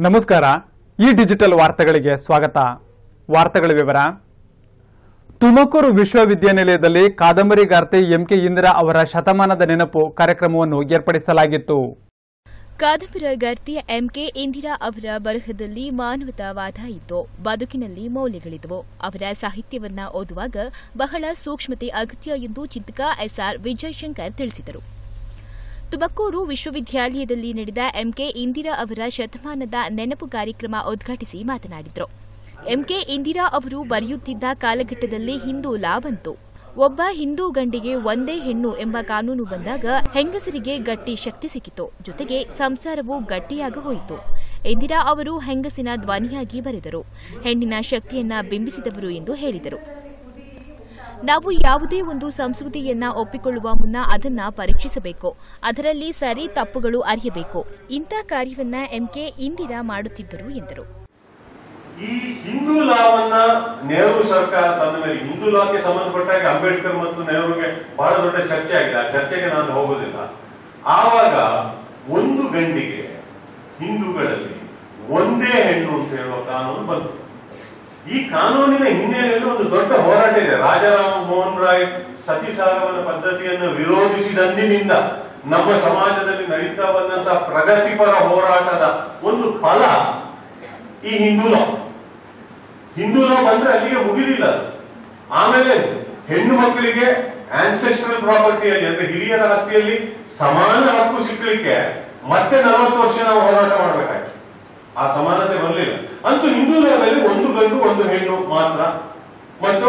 ನಮಸ್ಕಾರ ಈ ಡಿಜಿಟಲ್ ವಾರ್ತೆಗಳಿಗೆ ಸ್ವಾಗತ ವಾರ್ತೆಗಳ ವಿವರ ತುಮಕೂರು ವಿಶ್ವವಿದ್ಯಾನಿಲಯದಲ್ಲಿ ಕಾದಂಬರಿಗಾರ್ತಿ ಎಂಕೆ ಇಂದಿರಾ ಅವರ ಶತಮಾನದ ನೆನಪು ಕಾರ್ಯಕ್ರಮವನ್ನು ಏರ್ಪಡಿಸಲಾಗಿತ್ತು ಕಾದಂಬರಗಾರ್ತಿ ಎಂಕೆ ಇಂದಿರಾ ಅವರ ಬರಹದಲ್ಲಿ ಮಾನವತಾವಾದ ಇತ್ತು ಬದುಕಿನಲ್ಲಿ ಮೌಲ್ಯಗಳಿದ್ದವು ಅವರ ಸಾಹಿತ್ಯವನ್ನ ಓದುವಾಗ ಬಹಳ ಸೂಕ್ಷ್ಮತೆ ಅಗತ್ಯ ಎಂದು ಚಿಂತಕ ಎಸ್ಆರ್ ವಿಜಯಶಂಕರ್ ತಿಳಿಸಿದರು ತುಮಕೂರು ವಿಶ್ವವಿದ್ಯಾಲಯದಲ್ಲಿ ನಡೆದ ಎಂಕೆ ಇಂದಿರಾ ಅವರ ಶತಮಾನದ ನೆನಪು ಕಾರ್ಯಕ್ರಮ ಉದ್ಘಾಟಿಸಿ ಮಾತನಾಡಿದರು ಎಂಕೆ ಇಂದಿರಾ ಅವರು ಬರೆಯುತ್ತಿದ್ದ ಕಾಲಘಟ್ಟದಲ್ಲಿ ಹಿಂದೂ ಲಾ ಬಂತು ಒಬ್ಬ ಹಿಂದೂ ಗಂಡಿಗೆ ಒಂದೇ ಹೆಣ್ಣು ಎಂಬ ಕಾನೂನು ಬಂದಾಗ ಹೆಂಗಸರಿಗೆ ಗಟ್ಟಿ ಶಕ್ತಿ ಸಿಕ್ಕಿತು ಜೊತೆಗೆ ಸಂಸಾರವು ಗಟ್ಟಿಯಾಗ ಹೋಯಿತು ಇಂದಿರಾ ಅವರು ಹೆಂಗಸಿನ ಧ್ವನಿಯಾಗಿ ಬರೆದರು ಹೆಣ್ಣಿನ ಶಕ್ತಿಯನ್ನ ಬಿಂಬಿಸಿದವರು ಎಂದು ಹೇಳಿದರು ನಾವು ಯಾವುದೇ ಒಂದು ಸಂಸ್ಕೃತಿಯನ್ನ ಒಪ್ಪಿಕೊಳ್ಳುವ ಮುನ್ನ ಅದನ್ನ ಪರೀಕ್ಷಿಸಬೇಕು ಅದರಲ್ಲಿ ಸರಿ ತಪ್ಪುಗಳು ಅರಿಯಬೇಕು ಇಂಥ ಕಾರ್ಯವನ್ನ ಎಂಕೆ ಇಂದಿರಾ ಮಾಡುತ್ತಿದ್ದರು ಎಂದರು ಈ ಹಿಂದೂ ಲಾವನ್ನ ನೆಹರು ಸರ್ಕಾರ ತಂದ ಮೇಲೆ ಹಿಂದೂ ಲಾಕ್ಕೆ ಸಂಬಂಧಪಟ್ಟಾಗ ಅಂಬೇಡ್ಕರ್ ಮತ್ತು ನೆಹರುಗೆ ಬಹಳ ದೊಡ್ಡ ಚರ್ಚೆ ಆಗಿದೆ ಆ ಚರ್ಚೆಗೆ ನಾನು ಹೋಗೋದಿಲ್ಲ ಆವಾಗ ಒಂದು ಗಂಡಿಗೆ ಹಿಂದೂಗಳಲ್ಲಿ ಒಂದೇ ಹೆಣ್ಣು ಅಂತ ಹೇಳುವ ಕಾನೂನು ಬಂತು ಈ ಕಾನೂನಿನ ಹಿನ್ನೆಲೆಯಲ್ಲಿ ಒಂದು ದೊಡ್ಡ ಹೋರಾಟ ಇದೆ ರಾಜಾರಾಮ ಮೋಹನ್ ರಾಯ್ ಸತಿಸಾಗಮನ ಪದ್ಧತಿಯನ್ನು ವಿರೋಧಿಸಿದಂದಿನಿಂದ ನಮ್ಮ ಸಮಾಜದಲ್ಲಿ ನಡೀತಾ ಬಂದಂತಹ ಪ್ರಗತಿಪರ ಹೋರಾಟದ ಒಂದು ಫಲ ಈ ಹಿಂದೂ ಲಾ ಹಿಂದೂ ಲಾ ಬಂದ್ರೆ ಅಲ್ಲಿಗೆ ಮುಗಿಲಿಲ್ಲ ಅದು. ಆಮೇಲೆ ಹೆಣ್ಣು ಮಕ್ಕಳಿಗೆ ಆನ್ಸೆಸ್ಟ್ರಲ್ ಪ್ರಾಪರ್ಟಿಯಲ್ಲಿ ಅಂದ್ರೆ ಹಿರಿಯರ ಆಸ್ತಿಯಲ್ಲಿ ಸಮಾನ ಹಕ್ಕು ಸಿಕ್ಕಲಿಕ್ಕೆ ಮತ್ತೆ ನಲವತ್ತು ವರ್ಷ ನಾವು ಹೋರಾಟ ಮಾಡಬೇಕಾಯ್ತು ಆ ಸಮಾನತೆ ಬರಲಿಲ್ಲ ಅಂತೂ ಹಿಂದೂ ಲಾದಲ್ಲಿ ಒಂದು ಗಂಡು ಒಂದು ಹೆಣ್ಣು ಮಾತ್ರ ಮತ್ತು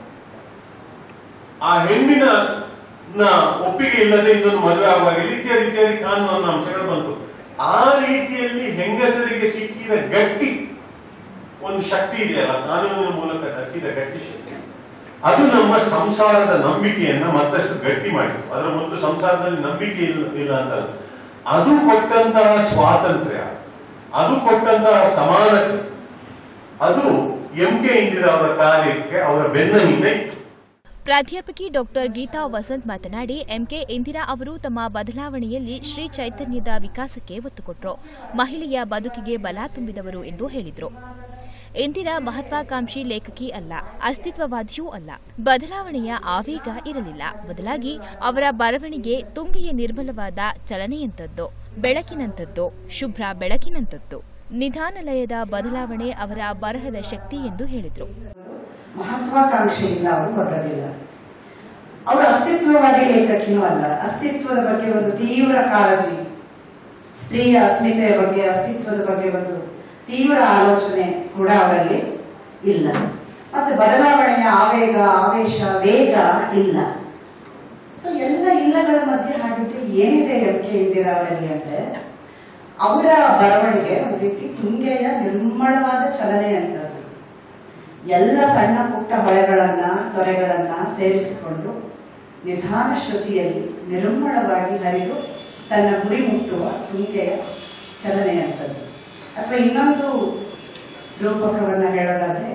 ಆ ಹೆಣ್ಣಿನ ನ ಒಪ್ಪಿಗೆ ಇಲ್ಲದೆ ಇನ್ನೊಂದು ಮದುವೆ ಆಗುವಾಗಿಲ್ಲ ಇತ್ಯಾದಿ ಇತ್ಯಾದಿ ಕಾನೂನು ಅಂಶಗಳು ಬಂತು ಆ ರೀತಿಯಲ್ಲಿ ಹೆಂಗಸರಿಗೆ ಸಿಕ್ಕಿದ ಗಟ್ಟಿ ಒಂದು ಶಕ್ತಿ ಇದೆಯಲ್ಲ ಕಾನೂನಿನ ಮೂಲಕ ದಕ್ಕಿದ ಗಟ್ಟಿ ಶಕ್ತಿ ಅದು ನಮ್ಮ ಸಂಸಾರದ ನಂಬಿಕೆಯನ್ನ ಮತ್ತಷ್ಟು ಗಟ್ಟಿ ಮಾಡಿತು ಅದರ ಮೊದಲು ಸಂಸಾರದಲ್ಲಿ ನಂಬಿಕೆ ಇಲ್ಲ ಇಲ್ಲ ಅಂತ ಅಲ್ಲ. ಅದು ಕೊಟ್ಟಂತಹ ಸ್ವಾತಂತ್ರ್ಯ ಅದು ಕೊಟ್ಟಂತಹ ಸಮಾನತೆ ಅದು ಎಂ ಕೆ ಇಂದಿರಾ ಅವರ ಕಾರ್ಯಕ್ಕೆ ಅವರ ಬೆನ್ನ ಹಿಂದೆ ಇತ್ತು ಪ್ರಾಧ್ಯಾಪಕಿ ಡಾಕ್ಟರ್ ಗೀತಾ ವಸಂತ್ ಮಾತನಾಡಿ ಎಂಕೆ ಇಂದಿರಾ ಅವರು ತಮ್ಮ ಬದಲಾವಣೆಯಲ್ಲಿ ಶ್ರೀ ಚೈತನ್ಯದ ವಿಕಾಸಕ್ಕೆ ಒತ್ತು ಕೊಟ್ಟರು ಮಹಿಳೆಯ ಬದುಕಿಗೆ ಬಲ ತುಂಬಿದವರು ಎಂದು ಹೇಳಿದರು ಇಂದಿರಾ ಮಹತ್ವಾಕಾಂಕ್ಷಿ ಲೇಖಕಿ ಅಲ್ಲ ಅಸ್ತಿತ್ವವಾದಿಯೂ ಅಲ್ಲ ಬದಲಾವಣೆಯ ಆವೇಗ ಇರಲಿಲ್ಲ ಬದಲಾಗಿ ಅವರ ಬರವಣಿಗೆ ತುಂಗೆಯ ನಿರ್ಮಲವಾದ ಚಲನೆಯಂಥದ್ದು ಬೆಳಕಿನಂಥದ್ದು ಶುಭ್ರ ಬೆಳಕಿನಂಥದ್ದು ನಿಧಾನಲಯದ ಬದಲಾವಣೆ ಅವರ ಬರಹದ ಶಕ್ತಿ ಎಂದು ಹೇಳಿದರು ಮಹತ್ವಾಕಾಂಕ್ಷೆಯಿಂದ ಅವರು ಹೊರಡಲಿಲ್ಲ ಅವರು ಅಸ್ತಿತ್ವವಾದಿ ಲೇಖಕಿನೂ ಅಲ್ಲ ಅಸ್ತಿತ್ವದ ಬಗ್ಗೆ ಒಂದು ತೀವ್ರ ಕಾಳಜಿ ಸ್ತ್ರೀಯ ಅಸ್ಮಿತೆಯ ಬಗ್ಗೆ ಅಸ್ತಿತ್ವದ ಬಗ್ಗೆ ಒಂದು ತೀವ್ರ ಆಲೋಚನೆ ಕೂಡ ಅವರಲ್ಲಿ ಇಲ್ಲ ಮತ್ತೆ ಬದಲಾವಣೆಯ ಆವೇಗ ಆವೇಶ ವೇಗ ಇಲ್ಲ ಸೊ ಎಲ್ಲ ಇಲ್ಲಗಳ ಮಧ್ಯೆ ಹಾಗಿದ್ರೆ ಏನಿದೆ ಎಂ ಕೆ ಇಂದಿರಾ ಅವರಲ್ಲಿ ಅಂದ್ರೆ ಅವರ ಬರವಣಿಗೆ ಒಂದು ರೀತಿ ತುಂಗೆಯ ನಿರ್ಮಳವಾದ ಚಲನೆ ಅಂತದ್ದು ಎಲ್ಲ ಸಣ್ಣ ಪುಟ್ಟ ಹೊಳೆಗಳನ್ನ ತೊರೆಗಳನ್ನ ಸೇರಿಸಿಕೊಂಡು ನಿಧಾನ ಶ್ರುತಿಯಲ್ಲಿ ನಿರ್ಮಳವಾಗಿ ಹರಿದು ತನ್ನ ಗುರಿ ಮುಟ್ಟುವ ತುಂಗೆಯ ಚಲನೆಯಂಥದ್ದು ಅಥವಾ ಇನ್ನೊಂದು ರೂಪಕವನ್ನ ಹೇಳೋದಾದ್ರೆ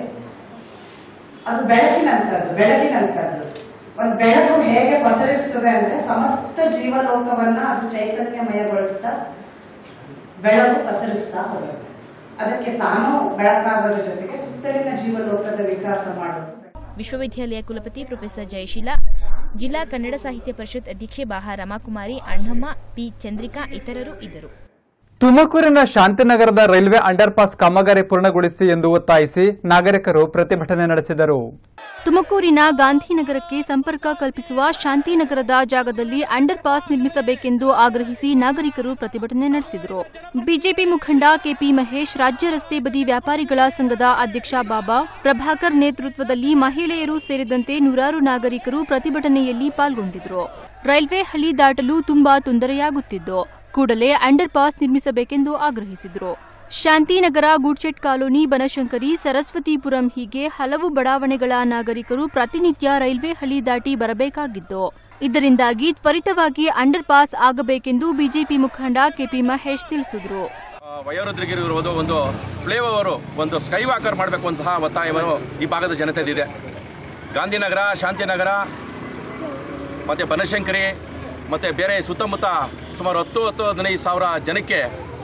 ಅದು ಬೆಳಕಿನಂಥದ್ದು ಬೆಳಗಿನಂಥದ್ದು ಒಂದು ಬೆಳಕು ಹೇಗೆ ಪಸರಿಸ್ತದೆ ಅಂದ್ರೆ ಸಮಸ್ತ ಜೀವಲೋಕವನ್ನ ಅದು ಚೈತನ್ಯಮಯಗೊಳಿಸ್ತಾ ಬೆಳಕು ಪಸರಿಸ್ತಾ ಹೋಗುತ್ತೆ ಅದಕ್ಕೆ ತಾನು ಬೆಳಕಾಗೋದ್ರ ಜೊತೆಗೆ ಸುತ್ತಲಿನ ಜೀವಲೋಕದ ವಿಕಾಸ ಮಾಡೋದು ವಿಶ್ವವಿದ್ಯಾಲಯ ಕುಲಪತಿ ಪ್ರೊಫೆಸರ್ ಜಯಶೀಲ ಜಿಲ್ಲಾ ಕನ್ನಡ ಸಾಹಿತ್ಯ ಪರಿಷತ್ ಅಧ್ಯಕ್ಷೆ ಬಾಹ ರಮಾಕುಮಾರಿ ಅಣ್ಣಮ್ಮ ಪಿ ಚಂದ್ರಿಕಾ ಇತರರು ಇದ್ದರು ತುಮಕೂರಿನ ಶಾಂತಿನಗರದ ರೈಲ್ವೆ ಅಂಡರ್ ಪಾಸ್ ಕಾಮಗಾರಿ ಪೂರ್ಣಗೊಳಿಸಿ ಎಂದು ಒತ್ತಾಯಿಸಿ ನಾಗರಿಕರು ಪ್ರತಿಭಟನೆ ನಡೆಸಿದರು ತುಮಕೂರಿನ ಗಾಂಧಿನಗರಕ್ಕೆ ಸಂಪರ್ಕ ಕಲ್ಪಿಸುವ ಶಾಂತಿನಗರದ ಜಾಗದಲ್ಲಿ ಅಂಡರ್ ಪಾಸ್ ನಿರ್ಮಿಸಬೇಕೆಂದು ಆಗ್ರಹಿಸಿ ನಾಗರಿಕರು ಪ್ರತಿಭಟನೆ ನಡೆಸಿದರು ಬಿಜೆಪಿ ಮುಖಂಡ ಕೆಪಿ ಮಹೇಶ್ ರಾಜ್ಯ ರಸ್ತೆ ಬದಿ ವ್ಯಾಪಾರಿಗಳ ಸಂಘದ ಅಧ್ಯಕ್ಷ ಬಾಬಾ ಪ್ರಭಾಕರ್ ನೇತೃತ್ವದಲ್ಲಿ ಮಹಿಳೆಯರು ಸೇರಿದಂತೆ ನೂರಾರು ನಾಗರಿಕರು ಪ್ರತಿಭಟನೆಯಲ್ಲಿ ಪಾಲ್ಗೊಂಡಿದ್ದರು ರೈಲ್ವೆ ಹಳಿ ದಾಟಲು ತುಂಬಾ ತೊಂದರೆಯಾಗುತ್ತಿದ್ದು ಕೂಡಲೇ ಅಂಡರ್ ಪಾಸ್ ನಿರ್ಮಿಸಬೇಕೆಂದು ಆಗ್ರಹಿಸಿದರು ಶಾಂತಿನಗರ ಗೂಡ್ಶೆಟ್ ಕಾಲೋನಿ ಬನಶಂಕರಿ ಸರಸ್ವತಿಪುರಂ ಹೀಗೆ ಹಲವು ಬಡಾವಣೆಗಳ ನಾಗರಿಕರು ಪ್ರತಿನಿತ್ಯ ರೈಲ್ವೆ ಹಳಿ ದಾಟಿ ಬರಬೇಕಾಗಿದ್ದು ಇದರಿಂದಾಗಿ ತ್ವರಿತವಾಗಿ ಅಂಡರ್ ಪಾಸ್ ಆಗಬೇಕೆಂದು ಬಿಜೆಪಿ ಮುಖಂಡ ಕೆಪಿ ಮಹೇಶ್ ತಿಳಿಸಿದರು ವಯೋವೃದ್ಧರಿಗಿರುವುದು ಒಂದು ಫ್ಲೇವ್ ಅವರು ಒಂದು ಸ್ಕೈ ವಾಕರ್ ಮಾಡಬೇಕು ಅಂತ ಸಹ ಒತ್ತಾಯವನ್ನು ಈ ಭಾಗದ ಜನತೆದಿದೆ ಗಾಂಧಿನಗರ ಶಾಂತಿನಗರ ಮತ್ತು ಬನಶಂಕರಿ ಮತ್ತು ಬೇರೆ ಸುತ್ತಮುತ್ತ ಸುಮಾರು ಹತ್ತು ಹತ್ತು ಹದಿನೈದು ಸಾವಿರ ಜನಕ್ಕೆ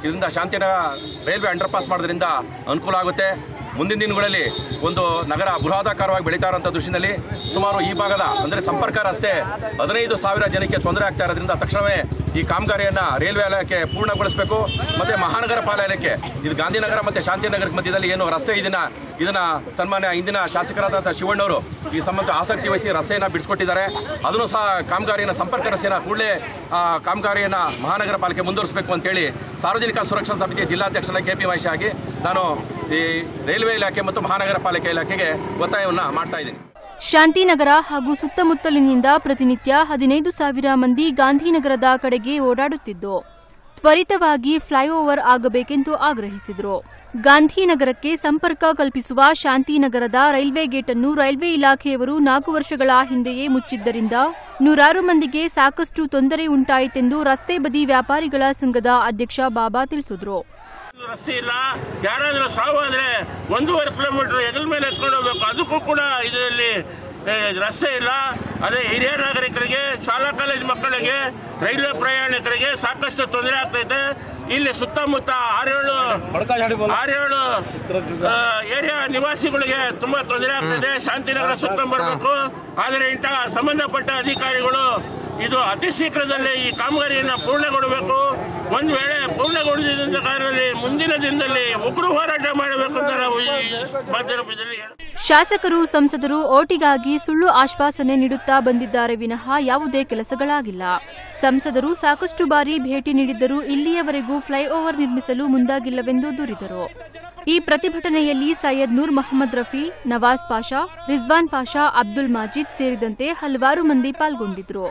ಇದರಿಂದ ಶಾಂತಿನಗರ ರೈಲ್ವೆ ಅಂಡರ್ ಪಾಸ್ ಮಾಡೋದ್ರಿಂದ ಅನುಕೂಲ ಆಗುತ್ತೆ ಮುಂದಿನ ದಿನಗಳಲ್ಲಿ ಒಂದು ನಗರ ಬೃಹದಾಕಾರವಾಗಿ ಬೆಳೀತಾ ಇರೋಂಥ ದೃಷ್ಟಿನಲ್ಲಿ ಸುಮಾರು ಈ ಭಾಗದ ಅಂದರೆ ಸಂಪರ್ಕ ರಸ್ತೆ ಹದಿನೈದು ಸಾವಿರ ಜನಕ್ಕೆ ತೊಂದರೆ ಆಗ್ತಾ ಇರೋದ್ರಿಂದ ತಕ್ಷಣವೇ ಈ ಕಾಮಗಾರಿಯನ್ನು ರೈಲ್ವೆ ಇಲಾಖೆ ಪೂರ್ಣಗೊಳಿಸಬೇಕು ಮತ್ತು ಮಹಾನಗರ ಪಾಲಿಕೆ ಇದು ಗಾಂಧಿನಗರ ಮತ್ತು ಶಾಂತಿನಗರದ ಮಧ್ಯದಲ್ಲಿ ಏನು ರಸ್ತೆ ಇದನ್ನ ಇದನ್ನ ಸನ್ಮಾನ್ಯ ಇಂದಿನ ಶಾಸಕರಾದಂಥ ಶಿವಣ್ಣವರು ಈ ಸಂಬಂಧ ಆಸಕ್ತಿ ವಹಿಸಿ ರಸ್ತೆಯನ್ನು ಬಿಡಿಸ್ಕೊಟ್ಟಿದ್ದಾರೆ ಅದನ್ನು ಸಹ ಕಾಮಗಾರಿಯನ್ನು ಸಂಪರ್ಕ ರಸ್ತೆಯನ್ನು ಕೂಡಲೇ ಕಾಮಗಾರಿಯನ್ನು ಮಹಾನಗರ ಪಾಲಿಕೆ ಮುಂದುವರಿಸಬೇಕು ಅಂತೇಳಿ ಸಾರ್ವಜನಿಕ ಸುರಕ್ಷಾ ಸಮಿತಿ ಜಿಲ್ಲಾಧ್ಯಕ್ಷರ ಕೆ ಪಿ ಮಹೇಶ್ ಆಗಿ ನಾನು ಈ ರೈಲ್ವೆ ಇಲಾಖೆ ಮತ್ತು ಮಹಾನಗರ ಪಾಲಿಕೆ ಇಲಾಖೆಗೆ ಒತ್ತಾಯವನ್ನು ಮಾಡ್ತಾ ಇದ್ದೀನಿ ಶಾಂತಿನಗರ ಹಾಗೂ ಸುತ್ತಮುತ್ತಲಿನಿಂದ ಪ್ರತಿನಿತ್ಯ ಹದಿನೈದು ಸಾವಿರ ಮಂದಿ ಗಾಂಧಿನಗರದ ಕಡೆಗೆ ಓಡಾಡುತ್ತಿದ್ದು ತ್ವರಿತವಾಗಿ ಫ್ಲೈಓವರ್ ಆಗಬೇಕೆಂದು ಆಗ್ರಹಿಸಿದರು ಗಾಂಧಿನಗರಕ್ಕೆ ಸಂಪರ್ಕ ಕಲ್ಪಿಸುವ ಶಾಂತಿನಗರದ ರೈಲ್ವೆ ಗೇಟ್ ಅನ್ನು ರೈಲ್ವೆ ಇಲಾಖೆಯವರು ನಾಲ್ಕು ವರ್ಷಗಳ ಹಿಂದೆಯೇ ಮುಚ್ಚಿದ್ದರಿಂದ ನೂರಾರು ಮಂದಿಗೆ ಸಾಕಷ್ಟು ತೊಂದರೆ ಉಂಟಾಯಿತೆಂದು ರಸ್ತೆ ಬದಿ ವ್ಯಾಪಾರಿಗಳ ಸಂಘದ ಅಧ್ಯಕ್ಷ ಬಾಬಾ ತಿಳಿಸಿದರು ರಸ್ತೆ ಇಲ್ಲ ಯಾರಾದ್ರೂ ಸಾವು ಆದ್ರೆ ಒಂದೂವರೆ ಕಿಲೋಮೀಟರ್ ಹೆಗಲ ಮೇಲೆ ಎತ್ಕೊಂಡು ಹೋಗ್ಬೇಕು ಅದಕ್ಕೂ ಕೂಡ ಇದರಲ್ಲಿ ಏ, ರಸ್ತೆ ಇಲ್ಲ ಅದೇ ಹಿರಿಯ ನಾಗರಿಕರಿಗೆ ಶಾಲಾ ಕಾಲೇಜು ಮಕ್ಕಳಿಗೆ ರೈಲ್ವೆ ಪ್ರಯಾಣಿಕರಿಗೆ ಸಾಕಷ್ಟು ತೊಂದರೆ ಆಗ್ತೈತೆ ಇಲ್ಲಿ ಸುತ್ತಮುತ್ತ ಆರೇಳು ಆರೇಳು ಆ, ಏರಿಯಾ ನಿವಾಸಿಗಳಿಗೆ ತುಂಬಾ ತೊಂದರೆ ಆಗ್ತದೆ ಶಾಂತಿನಗರ ಸುತ್ತ ಬರಬೇಕು ಆದರೆ ಇಂತಹ ಸಂಬಂಧಪಟ್ಟ ಅಧಿಕಾರಿಗಳು ಇದು ಅತಿ ಶೀಘ್ರದಲ್ಲೇ ಈ ಕಾಮಗಾರಿಯನ್ನು ಪೂರ್ಣಗೊಳ್ಳಬೇಕು ಒಂದು ವೇಳೆ ಪೂರ್ಣಗೊಳಿಸಿದ ಕಾರಣದಲ್ಲಿ ಮುಂದಿನ ದಿನದಲ್ಲಿ ಉಗ್ರ ಹೋರಾಟ ಮಾಡಬೇಕು ಅಂತ ನಾವು ಈ ಮಾಧ್ಯಮದಲ್ಲಿ ಹೇಳ್ತೀವಿ. ಶಾಸಕರು ಸಂಸದರು ಓಟಿಗಾಗಿ ಸುಳ್ಳು ಆಶ್ವಾಸನೆ ನೀಡುತ್ತಾ ಬಂದಿದ್ದಾರೆ ವಿನಃ ಯಾವುದೇ ಕೆಲಸಗಳಾಗಿಲ್ಲ ಸಂಸದರು ಸಾಕಷ್ಟು ಬಾರಿ ಭೇಟಿ ನೀಡಿದ್ದರೂ ಇಲ್ಲಿಯವರೆಗೂ ಫ್ಲೈಓವರ್ ನಿರ್ಮಿಸಲು ಮುಂದಾಗಿಲ್ಲವೆಂದು ದೂರಿದರು ಈ ಪ್ರತಿಭಟನೆಯಲ್ಲಿ ಸೈಯದ್ ನೂರ್ ಮೊಹಮ್ಮದ್ ರಫಿ ನವಾಜ್ ಪಾಷಾ ರಿಜ್ವಾನ್ ಪಾಷಾ ಅಬ್ದುಲ್ ಮಾಜಿದ್ ಸೇರಿದಂತೆ ಹಲವಾರು ಮಂದಿ ಪಾಲ್ಗೊಂಡಿದ್ರು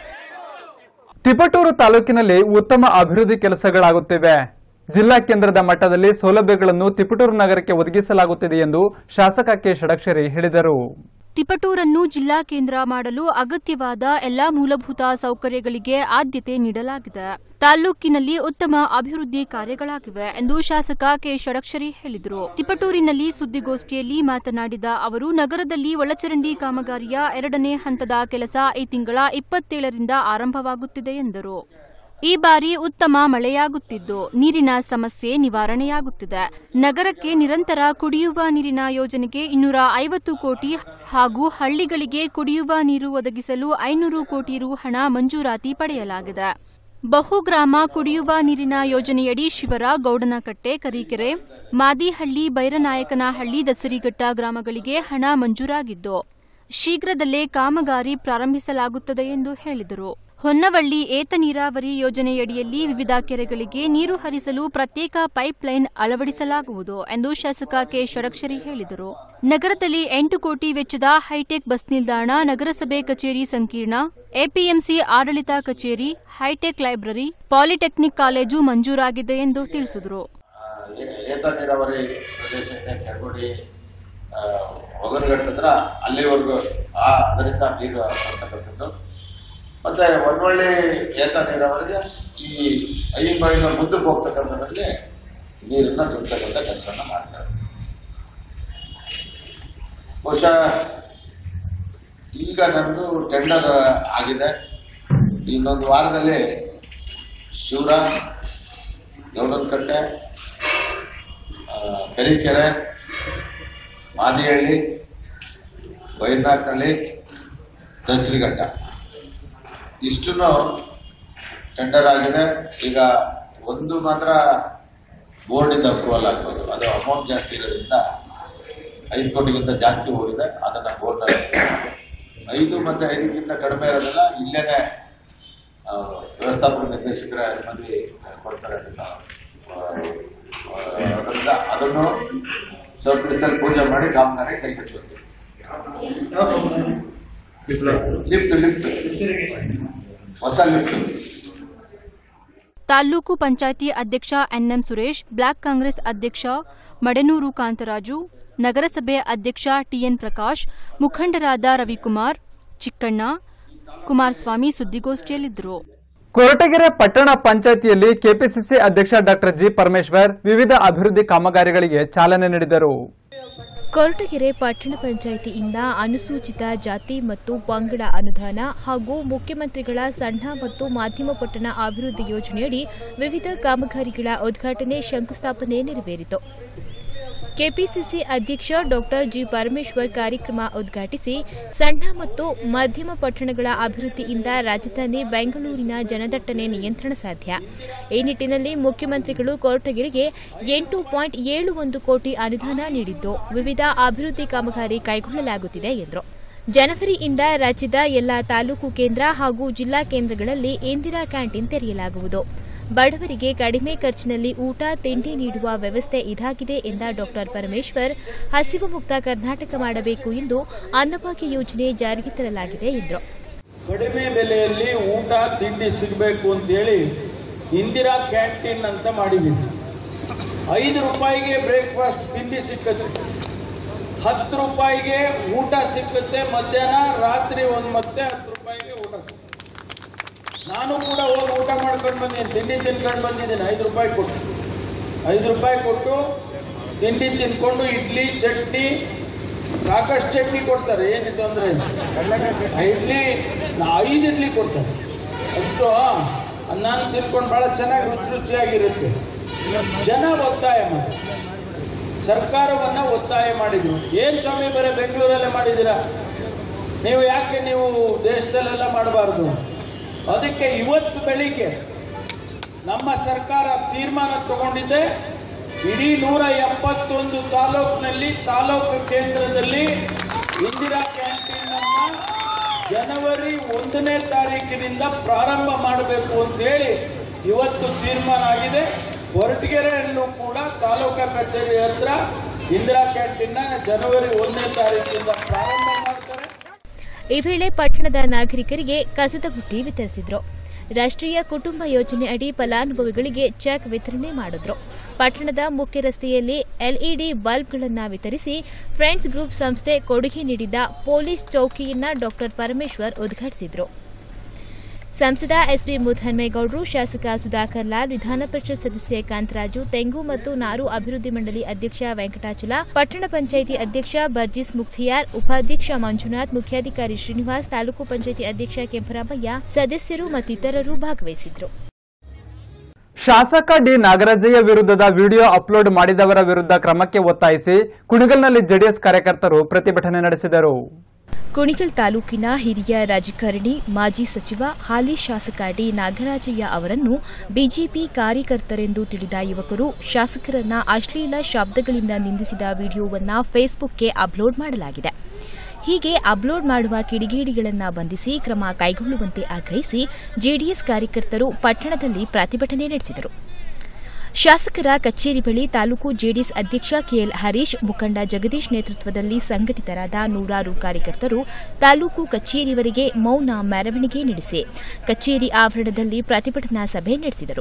ತಿಪಟೂರು ತಾಲೂಕಿನಲ್ಲಿ ಉತ್ತಮ ಅಭಿವೃದ್ಧಿ ಕೆಲಸಗಳಾಗುತ್ತಿವೆ ಜಿಲ್ಲಾ ಕೇಂದ್ರದ ಮಟ್ಟದಲ್ಲಿ ಸೌಲಭ್ಯಗಳನ್ನು ತಿಪಟೂರು ನಗರಕ್ಕೆ ಒದಗಿಸಲಾಗುತ್ತಿದೆ ಎಂದು ಶಾಸಕ ಕೆ ಷಡಕ್ಷರಿ ಹೇಳಿದರು ತಿಪಟೂರನ್ನು ಜಿಲ್ಲಾ ಕೇಂದ್ರ ಮಾಡಲು ಅಗತ್ಯವಾದ ಎಲ್ಲಾ ಮೂಲಭೂತ ಸೌಕರ್ಯಗಳಿಗೆ ಆದ್ಯತೆ ನೀಡಲಾಗಿದೆ ತಾಲ್ಲೂಕಿನಲ್ಲಿ ಉತ್ತಮ ಅಭಿವೃದ್ಧಿ ಕಾರ್ಯಗಳಾಗಿವೆ ಎಂದು ಶಾಸಕ ಕೆ ಷಡಕ್ಷರಿ ಹೇಳಿದರು ತಿಪಟೂರಿನಲ್ಲಿ ಸುದ್ದಿಗೋಷ್ಠಿಯಲ್ಲಿ ಮಾತನಾಡಿದ ಅವರು ನಗರದಲ್ಲಿ ಒಳಚರಂಡಿ ಕಾಮಗಾರಿಯ ಎರಡನೇ ಹಂತದ ಕೆಲಸ ಈ ತಿಂಗಳ ಇಪ್ಪತ್ತೇಳರಿಂದ ಆರಂಭವಾಗುತ್ತಿದೆ ಎಂದರು ಈ ಬಾರಿ ಉತ್ತಮ ಮಳೆಯಾಗುತ್ತಿದ್ದು ನೀರಿನ ಸಮಸ್ಯೆ ನಿವಾರಣೆಯಾಗುತ್ತಿದೆ ನಗರಕ್ಕೆ ನಿರಂತರ ಕುಡಿಯುವ ನೀರಿನ ಯೋಜನೆಗೆ ಇನ್ನೂರ ಐವತ್ತು ಕೋಟಿ ಹಾಗೂ ಹಳ್ಳಿಗಳಿಗೆ ಕುಡಿಯುವ ನೀರು ಒದಗಿಸಲು ಐನೂರು ಕೋಟಿ ರು ಹಣ ಮಂಜೂರಾತಿ ಪಡೆಯಲಾಗಿದೆ ಬಹುಗ್ರಾಮ ಕುಡಿಯುವ ನೀರಿನ ಯೋಜನೆಯಡಿ ಶಿವರ ಗೌಡನಕಟ್ಟೆ ಕರೀಕೆರೆ ಮಾದಿಹಳ್ಳಿ ಬೈರನಾಯಕನಹಳ್ಳಿ ದಸರಿಘಟ್ಟ ಗ್ರಾಮಗಳಿಗೆ ಹಣ ಮಂಜೂರಾಗಿದ್ದು ಶೀಘ್ರದಲ್ಲೇ ಕಾಮಗಾರಿ ಪ್ರಾರಂಭಿಸಲಾಗುತ್ತದೆ ಎಂದು ಹೇಳಿದರು ಹೊನ್ನವಳ್ಳಿ ಏತ ನೀರಾವರಿ ಯೋಜನೆಯಡಿಯಲ್ಲಿ ವಿವಿಧ ಕೆರೆಗಳಿಗೆ ನೀರು ಹರಿಸಲು ಪ್ರತ್ಯೇಕ ಪೈಪ್ಲೈನ್ ಅಳವಡಿಸಲಾಗುವುದು ಎಂದು ಶಾಸಕ ಕೆ ಷಡಕ್ಷರಿ ಹೇಳಿದರು ನಗರದಲ್ಲಿ ಎಂಟು ಕೋಟಿ ವೆಚ್ಚದ ಹೈಟೆಕ್ ಬಸ್ ನಿಲ್ದಾಣ ನಗರಸಭೆ ಕಚೇರಿ ಸಂಕೀರ್ಣ ಎಪಿಎಂಸಿ ಆಡಳಿತ ಕಚೇರಿ ಹೈಟೆಕ್ ಲೈಬ್ರರಿ ಪಾಲಿಟೆಕ್ನಿಕ್ ಕಾಲೇಜು ಮಂಜೂರಾಗಿದೆ ಎಂದು ತಿಳಿಸಿದರು ಏ- ಏತ ನೀರಾವರಿ ಪ್ರದೇಶ ಇದೆ ಕೆಳಗುಡಿ ಹೊಗನಗಟ್ಟತ್ರ ಅಲ್ಲಿವರೆಗೂ ಆ ಅದರಿಂದ ನೀರು ಬರ್ತಕ್ಕಂಥದ್ದು ಮತ್ತೆ ಒನ್ನೊಳ್ಳಿ ಏತ ನೀರಾವರಿಗೆ ಈ ಐಬೈನ ಮುಂದಕ್ಕೆ ಹೋಗ್ತಕ್ಕಂಥದ್ರಲ್ಲಿ ನೀರನ್ನ ತುಂಬತಕ್ಕಂಥ ಕೆಲಸವನ್ನ ಮಾಡ್ತಾರೆ ಬಹುಶಃ ಈಗ ನಮ್ದು ಟೆಂಡರ್ ಆಗಿದೆ ಇನ್ನೊಂದು ವಾರದಲ್ಲಿ ಶಿವರ ಗೌಡನಕಟ್ಟೆ ಆ, ಕೆರಿಕೆರೆ ಮಾದಿಹಳ್ಳಿ ಬೈರ್ನಾಥ್ನಳ್ಳಿ ದಸರಿಘಟ್ಟ ಇಷ್ಟು ಟೆಂಡರ್ ಆಗಿದೆ ಈಗ ಒಂದು ಮಾತ್ರ ಬೋರ್ಡಿಂದ ಅಪ್ರೂವಲ್ ಆಗ್ಬೋದು ಅದು ಅಮೌಂಟ್ ಜಾಸ್ತಿ ಇರೋದ್ರಿಂದ ಐದು ಕೋಟಿಗಿಂತ ಜಾಸ್ತಿ ಹೋಗಿದೆ ಅದನ್ನ ಬೋರ್ಡ್ ಐದು ಮತ್ತೆ ಐದಕ್ಕಿಂತ ಕಡಿಮೆ ಇರೋದನ್ನ ಇಲ್ಲೇನೆ ಆ, ವ್ಯವಸ್ಥಾಪಕ ನಿರ್ದೇಶಕರ ಅನುಮತಿ ಕೊಡ್ತಾರೆ ಅದನ್ನ ಆ, ಆ, ಅದರಿಂದ ಅದನ್ನು ಸ್ವಲ್ಪ ದಿವಸದಲ್ಲಿ ಪೂಜೆ ಮಾಡಿ ಕಾಮಗಾರಿ ಕೈ ಕಟ್ಟಬೇಕು ಲಿಫ್ಟ್ ಲಿಫ್ಟ್ ಹೊಸ ಲಿಫ್ಟ್ ತಾಲ್ಲೂಕು ಪಂಚಾಯಿತಿ ಅಧ್ಯಕ್ಷ ಎನ್ಎಂ ಸುರೇಶ್ ಬ್ಲಾಕ್ ಕಾಂಗ್ರೆಸ್ ಅಧ್ಯಕ್ಷ ಮಡೆನೂರು ಕಾಂತರಾಜು ನಗರಸಭೆ ಅಧ್ಯಕ್ಷ ಟಿಎನ್ ಪ್ರಕಾಶ್ ಮುಖಂಡರಾದ ರವಿಕುಮಾರ್ ಚಿಕ್ಕಣ್ಣ ಕುಮಾರಸ್ವಾಮಿ ಸುದ್ದಿಗೋಷ್ಠಿಯಲ್ಲಿದ್ದರು ಕೊರಟಗೆರೆ ಪಟ್ಟಣ ಪಂಚಾಯಿತಿಯಲ್ಲಿ ಕೆಪಿಸಿಸಿ ಅಧ್ಯಕ್ಷ ಡಾಕ್ಟರ್ ಜಿ ಪರಮೇಶ್ವರ್ ವಿವಿಧ ಅಭಿವೃದ್ಧಿ ಕಾಮಗಾರಿಗಳಿಗೆ ಚಾಲನೆ ನೀಡಿದರು ಕೊರಟಗೆರೆ ಪಟ್ಟಣ ಪಂಚಾಯಿತಿಯಿಂದ ಅನುಸೂಚಿತ ಜಾತಿ ಮತ್ತು ಪಂಗಡ ಅನುದಾನ ಹಾಗೂ ಮುಖ್ಯಮಂತ್ರಿಗಳ ಸಣ್ಣ ಮತ್ತು ಮಾಧ್ಯಮ ಪಟ್ಟಣ ಅಭಿವೃದ್ಧಿ ಯೋಜನೆಯಡಿ ವಿವಿಧ ಕಾಮಗಾರಿಗಳ ಉದ್ಘಾಟನೆ ಶಂಕುಸ್ಥಾಪನೆ ನೆರವೇರಿತು ಕೆಪಿಸಿಸಿ ಅಧ್ಯಕ್ಷ ಡಾ ಜಿ ಪರಮೇಶ್ವರ್ ಕಾರ್ಯಕ್ರಮ ಉದ್ಘಾಟಿಸಿ ಸಣ್ಣ ಮತ್ತು ಮಧ್ಯಮ ಪಟ್ಟಣಗಳ ಅಭಿವೃದ್ಧಿಯಿಂದ ರಾಜಧಾನಿ ಬೆಂಗಳೂರಿನ ಜನದಟ್ಟಣೆ ನಿಯಂತ್ರಣ ಸಾಧ್ಯ ಈ ನಿಟ್ಟಿನಲ್ಲಿ ಮುಖ್ಯಮಂತ್ರಿಗಳು ಕೊರಟಗೆರೆಗೆ ಎಂಟು ಪಾಯಿಂಟ್ ಏಳು ಒಂದು ಕೋಟಿ ಅನುದಾನ ನೀಡಿದ್ದು ವಿವಿಧ ಅಭಿವೃದ್ಧಿ ಕಾಮಗಾರಿ ಕೈಗೊಳ್ಳಲಾಗುತ್ತಿದೆ ಎಂದರು ಜನವರಿಯಿಂದ ರಾಜ್ಯದ ಎಲ್ಲಾ ತಾಲೂಕು ಕೇಂದ್ರ ಹಾಗೂ ಜಿಲ್ಲಾ ಕೇಂದ್ರಗಳಲ್ಲಿ ಇಂದಿರಾ ಕ್ಯಾಂಟೀನ್ ತೆರೆಯಲಾಗುವುದು ಬಡವರಿಗೆ ಕಡಿಮೆ ಖರ್ಚಿನಲ್ಲಿ ಊಟ ತಿಂಡಿ ನೀಡುವ ವ್ಯವಸ್ಥೆ ಇದಾಗಿದೆ ಎಂದ ಡಾ ಪರಮೇಶ್ವರ್ ಹಸಿವು ಮುಕ್ತ ಕರ್ನಾಟಕ ಮಾಡಬೇಕು ಎಂದು ಅನ್ನಭಾಗ್ಯ ಯೋಜನೆ ಜಾರಿಗೆ ತರಲಾಗಿದೆ ಎಂದರು ಕಡಿಮೆ ಬೆಲೆಯಲ್ಲಿ ಊಟ ತಿಂಡಿ ಸಿಗಬೇಕು ಅಂತೇಳಿ ಇಂದಿರಾ ಕ್ಯಾಂಟೀನ್ ಅಂತ ಮಾಡಿದ್ದೀವಿ ಐದು ರೂಪಾಯಿಗೆ ಬ್ರೇಕ್ಫಾಸ್ಟ್ ತಿಂಡಿ ಸಿಕ್ಕತ್ತೆ ಹತ್ತು ರೂಪಾಯಿಗೆ ಊಟ ಸಿಕ್ಕತ್ತೆ ಮಧ್ಯಾಹ್ನ ರಾತ್ರಿ ಒಂದು ಮತ್ತೆ ಹತ್ತು ರೂಪಾಯಿಗೆ ಊಟ ಸಿಗುತ್ತೆ ನಾನು ಕೂಡ ಹೋಗಿ ಊಟ ಮಾಡ್ಕೊಂಡು ಬಂದಿದ್ದೀನಿ ತಿಂಡಿ ತಿನ್ಕೊಂಡು ಬಂದಿದ್ದೀನಿ ಐದು ರೂಪಾಯಿ ಕೊಟ್ಟು ಐದು ರೂಪಾಯಿ ಕೊಟ್ಟು ತಿಂಡಿ ತಿನ್ಕೊಂಡು ಇಡ್ಲಿ ಚಟ್ನಿ ಸಾಕಷ್ಟು ಚಟ್ನಿ ಕೊಡ್ತಾರೆ ಏನು ತೊಂದರೆ ಇಲ್ಲ ಆ ಇಡ್ಲಿ ನಾ ಐದು ಇಡ್ಲಿ ಕೊಡ್ತಾರೆ ಅಷ್ಟು ನಾನು ತಿನ್ಕೊಂಡು ಬಹಳ ಚೆನ್ನಾಗಿ ರುಚಿ ರುಚಿಯಾಗಿರುತ್ತೆ ಜನ ಒತ್ತಾಯ ಮಾಡಿ ಸರ್ಕಾರವನ್ನ ಒತ್ತಾಯ ಮಾಡಿದ್ರು ಏನ್ ಸ್ವಾಮಿ ಬರೀ ಬೆಂಗಳೂರಲ್ಲೇ ಮಾಡಿದ್ದೀರಾ ನೀವು ಯಾಕೆ ನೀವು ದೇಶದಲ್ಲೆಲ್ಲ ಮಾಡಬಾರ್ದು ಅದಕ್ಕೆ ಇವತ್ತು ಬೆಳಿಗ್ಗೆ ನಮ್ಮ ಸರ್ಕಾರ ತೀರ್ಮಾನ ತಗೊಂಡಿದೆ ಇಡೀ ನೂರ ಎಪ್ಪತ್ತೊಂದು ತಾಲೂಕಿನಲ್ಲಿ ತಾಲೂಕು ಕೇಂದ್ರದಲ್ಲಿ ಇಂದಿರಾ ಕ್ಯಾಂಟೀನ್ ಅನ್ನ ಜನವರಿ ಒಂದನೇ ತಾರೀಕಿನಿಂದ ಪ್ರಾರಂಭ ಮಾಡಬೇಕು ಅಂತ ಹೇಳಿ ಇವತ್ತು ತೀರ್ಮಾನ ಆಗಿದೆ ಹೊರಟಗೆರೆಯಲ್ಲೂ ಕೂಡ ತಾಲೂಕಾ ಕಚೇರಿ ಹತ್ರ ಇಂದಿರಾ ಕ್ಯಾಂಟೀನ್ ಜನವರಿ ಒಂದನೇ ತಾರೀಕಿನಿಂದ ಪ್ರಾರಂಭ ಮಾಡ್ತಾರೆ ಈ ವೇಳೆ ಪಟ್ಟಣದ ನಾಗರಿಕರಿಗೆ ಕಸದ ಬುಟ್ಟಿ ವಿತರಿಸಿದ್ರು ರಾಷ್ಟ್ರೀಯ ಕುಟುಂಬ ಯೋಜನೆ ಅಡಿ ಫಲಾನುಭವಿಗಳಿಗೆ ಚೆಕ್ ವಿತರಣೆ ಮಾಡಿದ್ರು ಪಟ್ಟಣದ ಮುಖ್ಯ ರಸ್ತೆಯಲ್ಲಿ ಎಲ್ಇಡಿ ಬಲ್ಬ್ಗಳನ್ನು ವಿತರಿಸಿ ಫ್ರೆಂಡ್ಸ್ ಗ್ರೂಪ್ ಸಂಸ್ಥೆ ಕೊಡುಗೆ ನೀಡಿದ್ದ ಪೊಲೀಸ್ ಚೌಕಿಯನ್ನ ಡಾ ಪರಮೇಶ್ವರ್ ಉದ್ಘಾಟಿಸಿದ್ರು ಸಂಸದ ಎಸ್ಪಿ ಮುದ್ದನ್ಮೇಗೌಡರು ಶಾಸಕ ಸುಧಾಕರ್ ಲಾಲ್ ವಿಧಾನ ಪರಿಷತ್ ಸದಸ್ಯ ಕಾಂತರಾಜು ತೆಂಗು ಮತ್ತು ನಾರು ಅಭಿವೃದ್ಧಿ ಮಂಡಳಿ ಅಧ್ಯಕ್ಷ ವೆಂಕಟಾಚಲ ಪಟ್ಟಣ ಪಂಚಾಯಿತಿ ಅಧ್ಯಕ್ಷ ಬರ್ಜಿಸ್ ಮುಖ್ತಿಯಾರ್ ಉಪಾಧ್ಯಕ್ಷ ಮಂಜುನಾಥ್ ಮುಖ್ಯಾಧಿಕಾರಿ ಶ್ರೀನಿವಾಸ್ ತಾಲೂಕು ಪಂಚಾಯಿತಿ ಅಧ್ಯಕ್ಷ ಕೆಂಪರಾಮಯ್ಯ ಸದಸ್ಯರು ಮತ್ತಿತರರು ಭಾಗವಹಿಸಿದ್ರು ಶಾಸಕ ಡಿ ನಾಗರಾಜಯ್ಯ ವಿರುದ್ಧದ ವಿಡಿಯೋ ಅಪ್ಲೋಡ್ ಮಾಡಿದವರ ವಿರುದ್ಧ ಕ್ರಮಕ್ಕೆ ಒತ್ತಾಯಿಸಿ ಕುಣಿಗಲ್ನಲ್ಲಿ ಜೆಡಿಎಸ್ ಕಾರ್ಯಕರ್ತರು ಪ್ರತಿಭಟನೆ ನಡೆಸಿದರು ಕುಣಿಗಲ್ ತಾಲೂಕಿನ ಹಿರಿಯ ರಾಜಕಾರಣಿ ಮಾಜಿ ಸಚಿವ ಹಾಲಿ ಶಾಸಕ ಡಿ ನಾಗರಾಜಯ್ಯ ಅವರನ್ನು ಬಿಜೆಪಿ ಕಾರ್ಯಕರ್ತರೆಂದು ತಿಳಿದ ಯುವಕರು ಶಾಸಕರನ್ನ ಅಶ್ಲೀಲ ಶಬ್ದಗಳಿಂದ ನಿಂದಿಸಿದ ವಿಡಿಯೋವನ್ನ ಫೇಸ್ಬುಕ್ಗೆ ಅಪ್ಲೋಡ್ ಮಾಡಲಾಗಿದೆ ಹೀಗೆ ಅಪ್ಲೋಡ್ ಮಾಡುವ ಕಿಡಿಗೇಡಿಗಳನ್ನು ಬಂಧಿಸಿ ಕ್ರಮ ಕೈಗೊಳ್ಳುವಂತೆ ಆಗ್ರಹಿಸಿ ಜೆಡಿಎಸ್ ಕಾರ್ಯಕರ್ತರು ಪಟ್ಟಣದಲ್ಲಿ ಪ್ರತಿಭಟನೆ ನಡೆಸಿದರು ಶಾಸಕರ ಕಚೇರಿ ಬಳಿ ತಾಲೂಕು ಜೆಡಿಎಸ್ ಅಧ್ಯಕ್ಷ ಕೆಎಲ್ ಹರೀಶ್ ಮುಖಂಡ ಜಗದೀಶ್ ನೇತೃತ್ವದಲ್ಲಿ ಸಂಘಟಿತರಾದ ನೂರಾರು ಕಾರ್ಯಕರ್ತರು ತಾಲೂಕು ಕಚೇರಿವರೆಗೆ ಮೌನ ಮೆರವಣಿಗೆ ನಡೆಸಿ ಕಚೇರಿ ಆವರಣದಲ್ಲಿ ಪ್ರತಿಭಟನಾ ಸಭೆ ನಡೆಸಿದರು